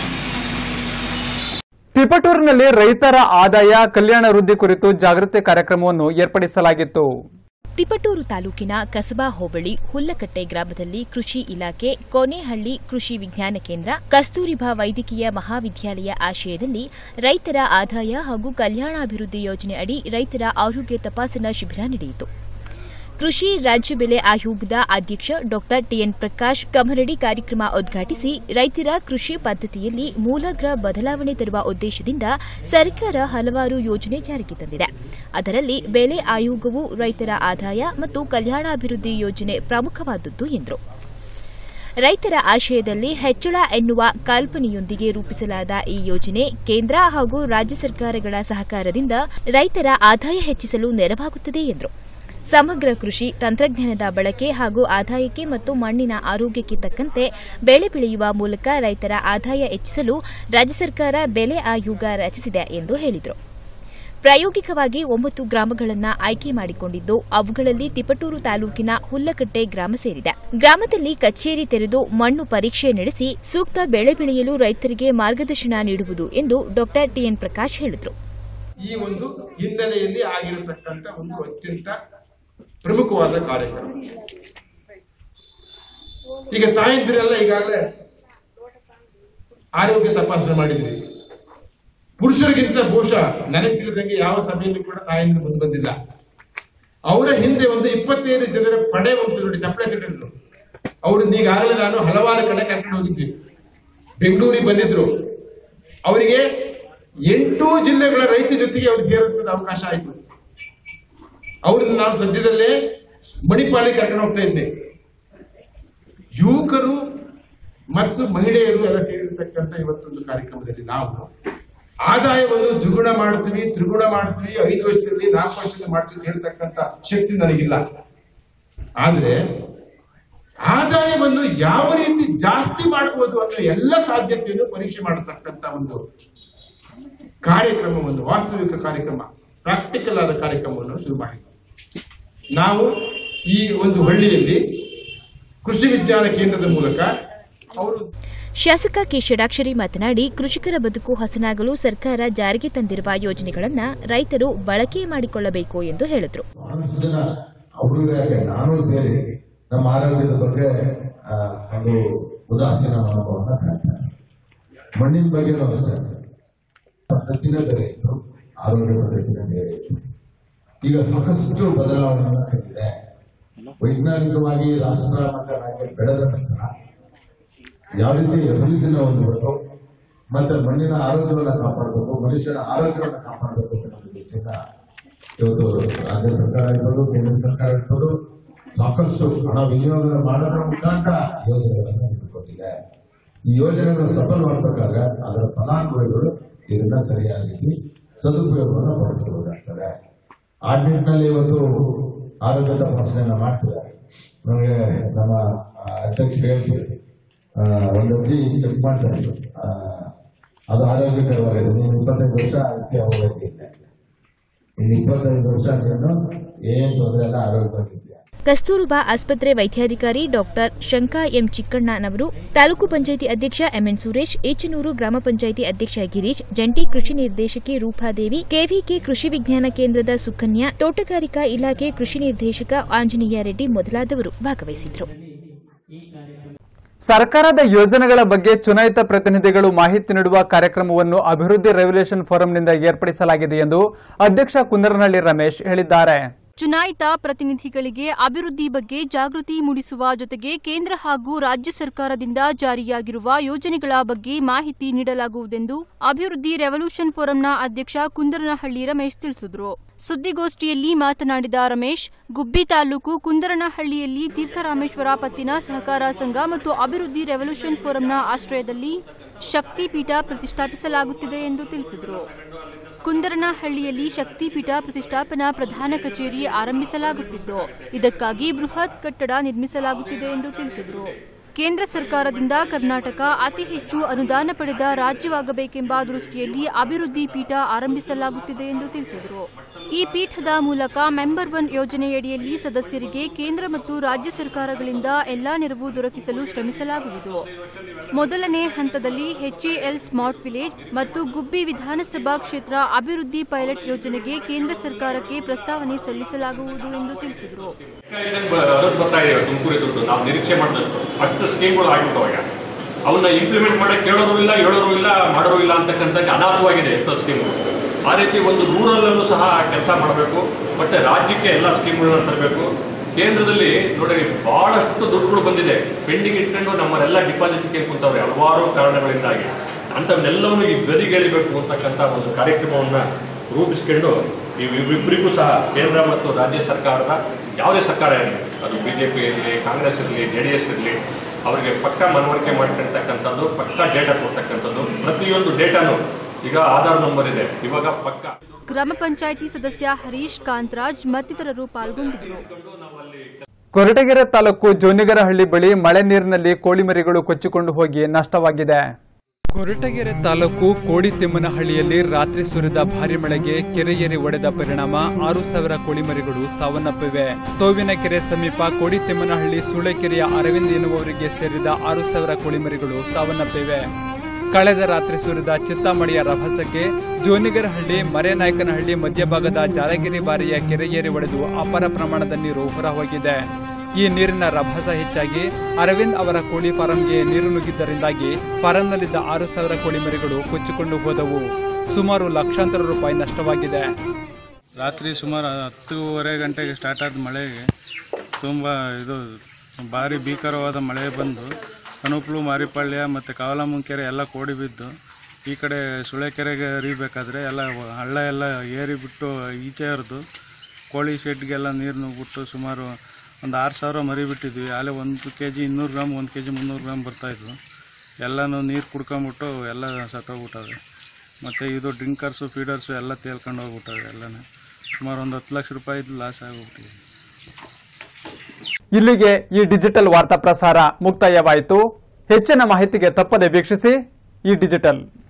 ತಿಪಟೂರಿನಲ್ಲಿ ರೈತರ ಆದಾಯ ಕಲ್ಯಾಣ ವೃದ್ಧಿ ಕುರಿತು ಜಾಗೃತಿ ಕಾರ್ಯಕ್ರಮವನ್ನು ಏರ್ಪಡಿಸಲಾಗಿತ್ತು ತಿಪಟೂರು ತಾಲೂಕಿನ ಕಸಬಾ ಹೋಬಳಿ ಹುಲ್ಲಕಟ್ಟೆ ಗ್ರಾಮದಲ್ಲಿ ಕೃಷಿ ಇಲಾಖೆ ಕೊನೆಹಳ್ಳಿ ಕೃಷಿ ವಿಜ್ಞಾನ ಕೇಂದ್ರ ಕಸ್ತೂರಿಬಾ ವೈದ್ಯಕೀಯ ಮಹಾವಿದ್ಯಾಲಯ ಆಶಯದಲ್ಲಿ ರೈತರ ಆದಾಯ ಹಾಗೂ ಕಲ್ಯಾಣಾಭಿವೃದ್ಧಿ ಯೋಜನೆ ಅಡಿ ರೈತರ ಆರೋಗ್ಯ ತಪಾಸಣಾ ಶಿಬಿರ ನಡೆಯಿತು ಕೃಷಿ ರಾಜ್ಯ ಬೆಲೆ ಆಯೋಗದ ಅಧ್ಯಕ್ಷ ಡಾ ಟಿಎನ್ ಪ್ರಕಾಶ್ ಕಮರಡಿ ಕಾರ್ಯಕ್ರಮ ಉದ್ಘಾಟಿಸಿ ರೈತರ ಕೃಷಿ ಪದ್ದತಿಯಲ್ಲಿ ಮೂಲಾಗ್ರ ಬದಲಾವಣೆ ತರುವ ಉದ್ದೇಶದಿಂದ ಸರ್ಕಾರ ಹಲವಾರು ಯೋಜನೆ ಜಾರಿಗೆ ತಂದಿದೆ ಅದರಲ್ಲಿ ಬೆಲೆ ಆಯೋಗವು ರೈತರ ಆದಾಯ ಮತ್ತು ಕಲ್ಯಾಣಾಭಿವೃದ್ಧಿ ಯೋಜನೆ ಪ್ರಮುಖವಾದದ್ದು ಎಂದರು ರೈತರ ಆಶಯದಲ್ಲಿ ಹೆಚ್ಚಳ ಎನ್ನುವ ಕಲ್ಪನೆಯೊಂದಿಗೆ ರೂಪಿಸಲಾದ ಈ ಯೋಜನೆ ಕೇಂದ್ರ ಹಾಗೂ ರಾಜ್ಯ ಸರ್ಕಾರಗಳ ಸಹಕಾರದಿಂದ ರೈತರ ಆದಾಯ ಹೆಚ್ಚಿಸಲು ನೆರವಾಗುತ್ತದೆ ಎಂದರು ಸಮಗ್ರ ಕೃಷಿ ತಂತ್ರಜ್ಞಾನದ ಬಳಕೆ ಹಾಗೂ ಆದಾಯಕ್ಕೆ ಮತ್ತು ಮಣ್ಣಿನ ಆರೋಗ್ಯಕ್ಕೆ ತಕ್ಕಂತೆ ಬೆಳೆ ಬೆಳೆಯುವ ಮೂಲಕ ರೈತರ ಆದಾಯ ಹೆಚ್ಚಿಸಲು ರಾಜ್ಯ ಸರ್ಕಾರ ಬೆಲೆ ಆಯೋಗ ರಚಿಸಿದೆ ಎಂದು ಹೇಳಿದರು ಪ್ರಾಯೋಗಿಕವಾಗಿ ಒಂಬತ್ತು ಗ್ರಾಮಗಳನ್ನು ಆಯ್ಕೆ ಮಾಡಿಕೊಂಡಿದ್ದು ಅವುಗಳಲ್ಲಿ ತಿಪಟೂರು ತಾಲೂಕಿನ ಹುಲ್ಲಕಟ್ಟೆ ಗ್ರಾಮ ಸೇರಿದೆ ಗ್ರಾಮದಲ್ಲಿ ಕಚೇರಿ ತೆರೆದು ಮಣ್ಣು ಪರೀಕ್ಷೆ ನಡೆಸಿ ಸೂಕ್ತ ಬೆಳೆ ಬೆಳೆಯಲು ರೈತರಿಗೆ ಮಾರ್ಗದರ್ಶನ ನೀಡುವುದು ಎಂದು ಡಾ ಟಿಎನ್ ಪ್ರಕಾಶ್ ಹೇಳಿದರು ಈ ಒಂದು ಹಿನ್ನೆಲೆಯಲ್ಲಿ ಆಗಿರತಕ್ಕಂಥ ಒಂದು ಅತ್ಯಂತ ಪ್ರಮುಖವಾದ ಕಾರ್ಯಕ್ರಮ ಈಗ ತಾಯಂದಿರೆಲ್ಲ ಈಗಾಗಲೇ ಆರೋಗ್ಯ ತಪಾಸಣೆ ಮಾಡಿದ್ರಿ ಪುರುಷರಿಗಿಂತ ಬಹುಶಃ ನನಗೆ ತಿಳಿದಂಗೆ ಯಾವ ಸಭೆಯಲ್ಲೂ ಕೂಡ ತಾಯಂದಿರು ಮುಂದೆ ಬಂದಿಲ್ಲ ಅವರ ಹಿಂದೆ ಒಂದು ಇಪ್ಪತ್ತೈದು ಜನರ ಪಡೆ ಒಂದು ನೋಡಿ ಚಪ್ಪಳೆ ಸಿಡಿದ್ರು ಅವ್ರನ್ನ ಈಗಾಗಲೇ ನಾನು ಹಲವಾರು ಕಡೆ ಕರ್ಕೊಂಡು ಹೋಗಿದ್ವಿ ಬೆಂಗಳೂರಿಗೆ ಬಂದಿದ್ರು ಅವರಿಗೆ ಎಂಟು ಜಿಲ್ಲೆಗಳ ರೈತ ಜೊತೆಗೆ ಅವ್ರಿಗೆ ಸೇರೋದಕ್ಕೆ ಅವಕಾಶ ಆಯಿತು ಅವ್ರನ್ನ ನಾವು ಸದ್ಯದಲ್ಲೇ ಮಣಿಪಾಲಿಗೆ ಕರ್ಕೊಂಡು ಹೋಗ್ತಾ ಇದ್ದೆ ಯುವಕರು ಮತ್ತು ಮಹಿಳೆಯರು ಎಲ್ಲ ಸೇರಿರ್ತಕ್ಕಂಥ ಇವತ್ತೊಂದು ಕಾರ್ಯಕ್ರಮದಲ್ಲಿ ನಾವು ಆದಾಯವನ್ನು ದ್ವಿಗುಣ ಮಾಡ್ತೀವಿ ತ್ರಿಗುಣ ಮಾಡ್ತೀವಿ ಐದು ವರ್ಷದಲ್ಲಿ ನಾಲ್ಕು ವರ್ಷದಲ್ಲಿ ಮಾಡ್ತೀವಿ ಅಂತ ಹೇಳ್ತಕ್ಕಂಥ ಶಕ್ತಿ ನನಗಿಲ್ಲ ಆದ್ರೆ ಆದಾಯವನ್ನು ಯಾವ ರೀತಿ ಜಾಸ್ತಿ ಮಾಡಬಹುದು ಅನ್ನೋ ಎಲ್ಲ ಸಾಧ್ಯತೆಯನ್ನು ಪರೀಕ್ಷೆ ಮಾಡತಕ್ಕಂಥ ಒಂದು ಕಾರ್ಯಕ್ರಮವನ್ನು ವಾಸ್ತವಿಕ ಕಾರ್ಯಕ್ರಮ ಪ್ರಾಕ್ಟಿಕಲ್ ಆದ ಕಾರ್ಯಕ್ರಮವನ್ನು ಶುರು ಮಾಡಿದ್ವಿ ನಾವು ಈ ಒಂದು ಹಳ್ಳಿಯಲ್ಲಿ ಕೃಷಿ ವಿಜ್ಞಾನ ಕೇಂದ್ರದ ಮೂಲಕ ಅವರು ಶಾಸಕ ಕೆ ಷಡಾಕ್ಷರಿ ಮಾತನಾಡಿ ಕೃಷಿಕರ ಬದುಕು ಹಸನಾಗಲು ಸರ್ಕಾರ ಜಾರಿಗೆ ತಂದಿರುವ ಯೋಜನೆಗಳನ್ನು ರೈತರು ಬಳಕೆ ಮಾಡಿಕೊಳ್ಳಬೇಕು ಎಂದು ಹೇಳಿದರು ಬಹಳಷ್ಟು ಜನ ಅವರು ಯಾಕೆ ನಾನು ಸೇರಿ ನಮ್ಮ ಆರೋಗ್ಯದ ಬಗ್ಗೆ ಆ, ಒಂದು ಉದಾಸೀನ ಮನೋಭಾವನ ಕಾಣ್ತಾರೆ ಮಣ್ಣಿನ ಬಗ್ಗೆನೂ ಅಷ್ಟೇ ಪದ್ಧತಿನೇ ಬೇರೆ ಇತ್ತು ಆರೋಗ್ಯ ಪದ್ಧತಿನೇ ಬೇರೆ ಇತ್ತು ಈಗ ಸಾಕಷ್ಟು ಬದಲಾವಣೆ ಕಂಡಿದೆ ವೈಜ್ಞಾನಿಕವಾಗಿ ರಾಷ್ಟ್ರ ಮಟ್ಟವಾಗಿ ಬೆಳೆದ ನಂತರ ಯಾವ ರೀತಿ ಅಭಿವೃದ್ಧಿನ ಹೊಂದಬೇಕು ಮತ್ತೆ ಮಣ್ಣಿನ ಆರೋಗ್ಯವನ್ನು ಕಾಪಾಡಬೇಕು ಮನುಷ್ಯನ ಆರೋಗ್ಯವನ್ನು ಕಾಪಾಡಬೇಕು ಅನ್ನೋ ದೃಷ್ಟಿಯಿಂದ ಇವತ್ತು ರಾಜ್ಯ ಸರ್ಕಾರ ಇರ್ಬೋದು ಕೇಂದ್ರ ಸರ್ಕಾರ ಇರ್ಬೋದು ಸಾಕಷ್ಟು ಹಣ ವಿನಿಯೋಗ ಮಾಡೋದ್ರ ಮುಖಾಂತರ ಯೋಜನೆಗಳನ್ನು ಇಟ್ಟುಕೊಂಡಿದೆ ಈ ಯೋಜನೆಗಳನ್ನು ಸಫಲವಾಗಬೇಕಾದ್ರೆ ಅದರ ಫಲಾನುಭವಿಗಳು ಇದನ್ನ ಸರಿಯಾದ ರೀತಿ ಸದುಪಯೋಗವನ್ನು ಪಡಿಸಬಹುದಾಗ್ತದೆ ಆ ನಿಟ್ಟಿನಲ್ಲಿ ಇವತ್ತು ಆರೋಗ್ಯ ತಪಾಸಣೆಯನ್ನ ಮಾಡ್ತಿದ್ದಾರೆ ನಮಗೆ ನಮ್ಮ ಆ, ಅಧ್ಯಕ್ಷ ಹೇಳ್ತೀವಿ ಒಂದು ಅರ್ಜಿ ಚೆಕ್ ಮಾಡ್ತಾ ಇದ್ರು ಆ, ಅದು ಆರೋಗ್ಯಕರವಾಗಿದೆ ನೀವು ಇಪ್ಪತ್ತೈದು ವರ್ಷ ಅದಕ್ಕೆ ಅವಲಂಬಿಸಿ ಇದೆ ಇನ್ನು ಇಪ್ಪತ್ತೈದು ವರ್ಷ ನೀನು ಏನ್ ತೊಂದರೆ ಇಲ್ಲ ಆರೋಗ್ಯವಾಗಿದ್ಯಾ ಕಸ್ತೂರ್ಬಾ ಆಸ್ಪತ್ರೆ ವೈದ್ಯಾಧಿಕಾರಿ ಡಾಕ್ಟರ್ ಶಂಕಾ ಎಂ ಚಿಕ್ಕಣ್ಣನವರು ತಾಲೂಕು ಪಂಚಾಯಿತಿ ಅಧ್ಯಕ್ಷ ಎಂಎನ್ ಸುರೇಶ್ ಏಚನೂರು ಗ್ರಾಮ ಪಂಚಾಯಿತಿ ಅಧ್ಯಕ್ಷ ಗಿರೀಶ್ ಜಂಟಿ ಕೃಷಿ ನಿರ್ದೇಶಕಿ ರೂಪಾದೇವಿ ಕೆವಿಕೆ ಕೃಷಿ ವಿಜ್ಞಾನ ಕೇಂದ್ರದ ಸುಕನ್ಯಾ ತೋಟಗಾರಿಕಾ ಇಲಾಖೆ ಕೃಷಿ ನಿರ್ದೇಶಕ ಆಂಜನೇಯ ರೆಡ್ಡಿ ಮೊದಲಾದವರು ಭಾಗವಹಿಸಿದ್ರು ಸರ್ಕಾರದ ಯೋಜನೆಗಳ ಬಗ್ಗೆ ಚುನಾಯಿತ ಪ್ರತಿನಿಧಿಗಳು ಮಾಹಿತಿ ನೀಡುವ ಕಾರ್ಯಕ್ರಮವನ್ನು ಅಭಿವೃದ್ಧಿ ರೆವಲ್ಯೂಷನ್ ಫೋರಂನಿಂದ ಏರ್ಪಡಿಸಲಾಗಿದೆ ಎಂದು ಅಧ್ಯಕ್ಷ ಕುಂದರನಹಳ್ಳಿ ರಮೇಶ್ ಹೇಳಿದ್ದಾರೆ ಚುನಾಯಿತ ಪ್ರತಿನಿಧಿಗಳಿಗೆ ಅಭಿವೃದ್ಧಿ ಬಗ್ಗೆ ಜಾಗೃತಿ ಮೂಡಿಸುವ ಜೊತೆಗೆ ಕೇಂದ್ರ ಹಾಗೂ ರಾಜ್ಯ ಸರ್ಕಾರದಿಂದ ಜಾರಿಯಾಗಿರುವ ಯೋಜನೆಗಳ ಬಗ್ಗೆ ಮಾಹಿತಿ ನೀಡಲಾಗುವುದೆಂದು ಅಭಿವೃದ್ಧಿ ರೆವಲ್ಯೂಷನ್ ಫೋರಂನ ಅಧ್ಯಕ್ಷ ಕುಂದರನಹಳ್ಳಿ ರಮೇಶ್ ತಿಳಿಸಿದರು ಸುದ್ದಿಗೋಷ್ಠಿಯಲ್ಲಿ ಮಾತನಾಡಿದ ರಮೇಶ್ ಗುಬ್ಬಿ ತಾಲೂಕು ಕುಂದರನಹಳ್ಳಿಯಲ್ಲಿ ತೀರ್ಥರಾಮೇಶ್ವರ ಪತ್ತಿನ ಸಹಕಾರ ಸಂಘ ಮತ್ತು ಅಭಿವೃದ್ಧಿ ರೆವಲ್ಯೂಷನ್ ಫೋರಂನ ಆಶ್ರಯದಲ್ಲಿ ಶಕ್ತಿಪೀಠ ಪ್ರತಿಷ್ಠಾಪಿಸಲಾಗುತ್ತಿದೆ ಎಂದು ತಿಳಿಸಿದರು ಕುಂದರನಹಳ್ಳಿಯಲ್ಲಿ ಶಕ್ತಿಪೀಠ ಪ್ರತಿಷ್ಠಾಪನಾ ಪ್ರಧಾನ ಕಚೇರಿ ಆರಂಭಿಸಲಾಗುತ್ತಿದ್ದು ಇದಕ್ಕಾಗಿ ಬೃಹತ್ ಕಟ್ಟಡ ನಿರ್ಮಿಸಲಾಗುತ್ತಿದೆ ಎಂದು ತಿಳಿಸಿದರು ಕೇಂದ್ರ ಸರ್ಕಾರದಿಂದ ಕರ್ನಾಟಕ ಅತಿ ಹೆಚ್ಚು ಅನುದಾನ ಪಡೆದ ರಾಜ್ಯವಾಗಬೇಕೆಂಬ ದೃಷ್ಟಿಯಲ್ಲಿ ಅಭಿವೃದ್ಧಿ ಪೀಠ ಆರಂಭಿಸಲಾಗುತ್ತಿದೆ ಎಂದು ತಿಳಿಸಿದರು ಈ ಪೀಠದ ಮೂಲಕ ಮೆಂಬರ್ ಒನ್ ಯೋಜನೆಯಡಿಯಲ್ಲಿ ಸದಸ್ಯರಿಗೆ ಕೇಂದ್ರ ಮತ್ತು ರಾಜ್ಯ ಸರ್ಕಾರಗಳಿಂದ ಎಲ್ಲಾ ನೆರವು ದೊರಕಿಸಲು ಶ್ರಮಿಸಲಾಗುವುದು ಮೊದಲನೇ ಹಂತದಲ್ಲಿ ಎಚ್ಎಎಲ್ ಸ್ಮಾರ್ಟ್ ವಿಲೇಜ್ ಮತ್ತು ಗುಬ್ಬಿ ವಿಧಾನಸಭಾ ಕ್ಷೇತ್ರ ಅಭಿವೃದ್ಧಿ ಪೈಲಟ್ ಯೋಜನೆಗೆ ಕೇಂದ್ರ ಸರ್ಕಾರಕ್ಕೆ ಪ್ರಸ್ತಾವನೆ ಸಲ್ಲಿಸಲಾಗುವುದು ಎಂದು ತಿಳಿಸಿದರು ಅದಕ್ಕೆ ಬರ್ತಾ ಇದೆ ತುಮಕೂರು ದುಡ್ಡು ನಾವು ನಿರೀಕ್ಷೆ ಮಾಡಿದಷ್ಟು ಅಷ್ಟು ಸ್ಕೀಮ್ಗಳು ಆಗ್ಬಿಟ್ಟವಾಗ ಅವನ್ನ ಇಂಪ್ಲಿಮೆಂಟ್ ಮಾಡಕ್ಕೆ ಕೇಳೋರು ಇಲ್ಲ ಹೇಳೋರು ಇಲ್ಲ ಮಾಡೋರು ಇಲ್ಲ ಅಂತಕ್ಕಂಥ ಅನಾಥವಾಗಿದೆ ಎಷ್ಟೋ ಸ್ಕೀಮ್ಗಳು ಆ ರೀತಿ ಒಂದು ರೂರಲ್ ಅಲ್ಲೂ ಸಹ ಕೆಲಸ ಮಾಡಬೇಕು ಮತ್ತೆ ರಾಜ್ಯಕ್ಕೆ ಎಲ್ಲ ಸ್ಕೀಮ್ಗಳನ್ನ ತರಬೇಕು ಕೇಂದ್ರದಲ್ಲಿ ನೋಡಿ ಬಹಳಷ್ಟು ದುಡ್ಡುಗಳು ಬಂದಿದೆ ಪೆಂಡಿಂಗ್ ಇಟ್ಕೊಂಡು ನಮ್ಮನ್ನೆಲ್ಲ ಡಿಪಾಸಿಟ್ ಕುಂತವ್ರೆ ಹಲವಾರು ಕಾರಣಗಳಿಂದಾಗಿ ಅಂಥವನ್ನೆಲ್ಲವನ್ನು ಈ ಗದಿಗೆಳಿಬೇಕು ಅಂತಕ್ಕಂಥ ಒಂದು ಕಾರ್ಯಕ್ರಮವನ್ನ ರೂಪಿಸ್ಕೊಂಡು ಇವಿಬ್ಬರಿಗೂ ಸಹ ಕೇಂದ್ರ ಮತ್ತು ರಾಜ್ಯ ಸರ್ಕಾರದ ಯಾವುದೇ ಸರ್ಕಾರ ಇರಲಿ ಅದು ಬಿಜೆಪಿ ಇರಲಿ ಕಾಂಗ್ರೆಸ್ ಇರಲಿ ಜೆ ಡಿ ಎಸ್ ಇರಲಿ ಅವರಿಗೆ ಪಕ್ಕ ಮನವರಿಕೆ ಮಾಡ್ಕೊಳ್ತಕ್ಕಂಥದ್ದು ಪಕ್ಕ ಡೇಟಾ ಕೊಡ್ತಕ್ಕಂಥದ್ದು ಪ್ರತಿಯೊಂದು ಡೇಟಾನು ಈಗ ಆಧಾರ್ ನಂಬರ್ ಇದೆ ಇವಾಗ ಪಕ್ಕ ಗ್ರಾಮ ಪಂಚಾಯಿತಿ ಸದಸ್ಯ ಹರೀಶ್ ಕಾಂತರಾಜ್ ಮತ್ತಿತರರು ಪಾಲ್ಗೊಂಡಿದ್ದರು ಕೊರಟಗೆರೆ ತಾಲೂಕು ಜೋನಿಗರಹಳ್ಳಿ ಬಳಿ ಮಳೆ ನೀರಿನಲ್ಲಿ ಕೋಳಿಮರಿಗಳು ಕೊಚ್ಚಿಕೊಂಡು ಹೋಗಿ ನಷ್ಟವಾಗಿದೆ ಕೊರಟಗೆರೆ ತಾಲೂಕು ಕೋಡಿತಿಮ್ಮನಹಳ್ಳಿಯಲ್ಲಿ ರಾತ್ರಿ ಸುರಿದ ಭಾರಿ ಮಳೆಗೆ ಕೆರೆಯೇರಿ ಒಡೆದ ಪರಿಣಾಮ ಆರು ಸಾವಿರ ಕೋಳಿಮರಿಗಳು ಸಾವನ್ನಪ್ಪಿವೆ ತೋವಿನಕೆರೆ ಸಮೀಪ ಕೋಡಿತಿಮ್ಮನಹಳ್ಳಿ ಸೂಳೆಕೆರೆಯ ಅರವಿಂದ್ ಎನ್ನುವವರಿಗೆ ಸೇರಿದ ಆರು ಸಾವಿರ ಕೋಳಿಮರಿಗಳು ಸಾವನ್ನಪ್ಪಿವೆ ಕಳೆದ ರಾತ್ರಿ ಸುರಿದ ಚಿತ್ತಾಮಣಿಯ ರಭಸಕ್ಕೆ ಜೋನಿಗರಹಳ್ಳಿ ಮರೆನಾಯಕನಹಳ್ಳಿ ಮಧ್ಯಭಾಗದ ಜಾಲಗಿರಿ ಬಾರಿಯ ಕೆರೆಯೇರಿ ಒಡೆದು ಅಪಾರ ಪ್ರಮಾಣದ ನೀರು ಹೊರಹೋಗಿದೆ ಈ ನೀರಿನ ರಭಸ ಹೆಚ್ಚಾಗಿ ಅರವಿಂದ್ ಅವರ ಕೋಳಿ ಫಾರಂಗೆ ನೀರು ನುಗ್ಗಿದ್ದರಿಂದಾಗಿ ಫಾರಂನಲ್ಲಿದ್ದ ಆರು ಸಾವಿರ ಕೋಳಿ ಮರಿಗಳು ಕೊಚ್ಚಿಕೊಂಡು ಹೋದವು ಸುಮಾರು ಲಕ್ಷಾಂತರ ರೂಪಾಯಿ ನಷ್ಟವಾಗಿದೆ ರಾತ್ರಿ ಸುಮಾರು ಹತ್ತೂವರೆ ಗಂಟೆಗೆ ಸ್ಟಾರ್ಟ್ ಆದ ಮಳೆಗೆ ತುಂಬ ಇದು ಭಾರಿ ಭೀಕರವಾದ ಮಳೆ ಬಂದು ಅನುಪ್ಲು ಮಾರಿಪಾಳ್ಯ ಮತ್ತು ಕಾವಲಮುಂಕೆರೆ ಎಲ್ಲ ಕೋಡಿ ಬಿದ್ದು ಈ ಕಡೆ ಸುಳೆಕೆರೆಗೆ ಹರಿಬೇಕಾದ್ರೆ ಎಲ್ಲ ಹಳ್ಳ ಎಲ್ಲ ಏರಿ ಬಿಟ್ಟು ಈಚೆ ಹರಿದು ಕೋಳಿ ಶೆಡ್ಗೆಲ್ಲ ನೀರು ನುಗ್ಬಿಟ್ಟು ಸುಮಾರು ಒಂದು ಆರು ಸಾವಿರ ಮರಿ ಬಿಟ್ಟಿದ್ವಿ ಅಲ್ಲೇ ಒಂದು ಕೆ ಜಿ ಇನ್ನೂರು ಗ್ರಾಮ್ ಒಂದು ಕೆ ಜಿ ಮುನ್ನೂರು ಗ್ರಾಮ್ ಬರ್ತಾಯಿದ್ವು ಎಲ್ಲನೂ ನೀರು ಕುಡ್ಕೊಂಬಿಟ್ಟು ಎಲ್ಲ ಸತ್ತೋಗ್ಬಿಟ್ಟವೆ ಮತ್ತು ಇದು ಡ್ರಿಂಕರ್ಸು ಫೀಡರ್ಸು ಎಲ್ಲ ತೇಲ್ಕೊಂಡು ಹೋಗ್ಬಿಟ್ಟವೆ ಎಲ್ಲನೂ ಸುಮಾರು ಒಂದು ಹತ್ತು ಲಕ್ಷ ರೂಪಾಯಿದು ಲಾಸ್ ಆಗೋಗ್ಬಿಟ್ಟಿದೆ ಇಲ್ಲಿಗೆ ಈ ಡಿಜಿಟಲ್ ವಾರ್ತಾ ಪ್ರಸಾರ ಮುಕ್ತಾಯವಾಯಿತು ಹೆಚ್ಚಿನ ಮಾಹಿತಿಗೆ ತಪ್ಪದೆ ವೀಕ್ಷಿಸಿ ಈ ಡಿಜಿಟಲ್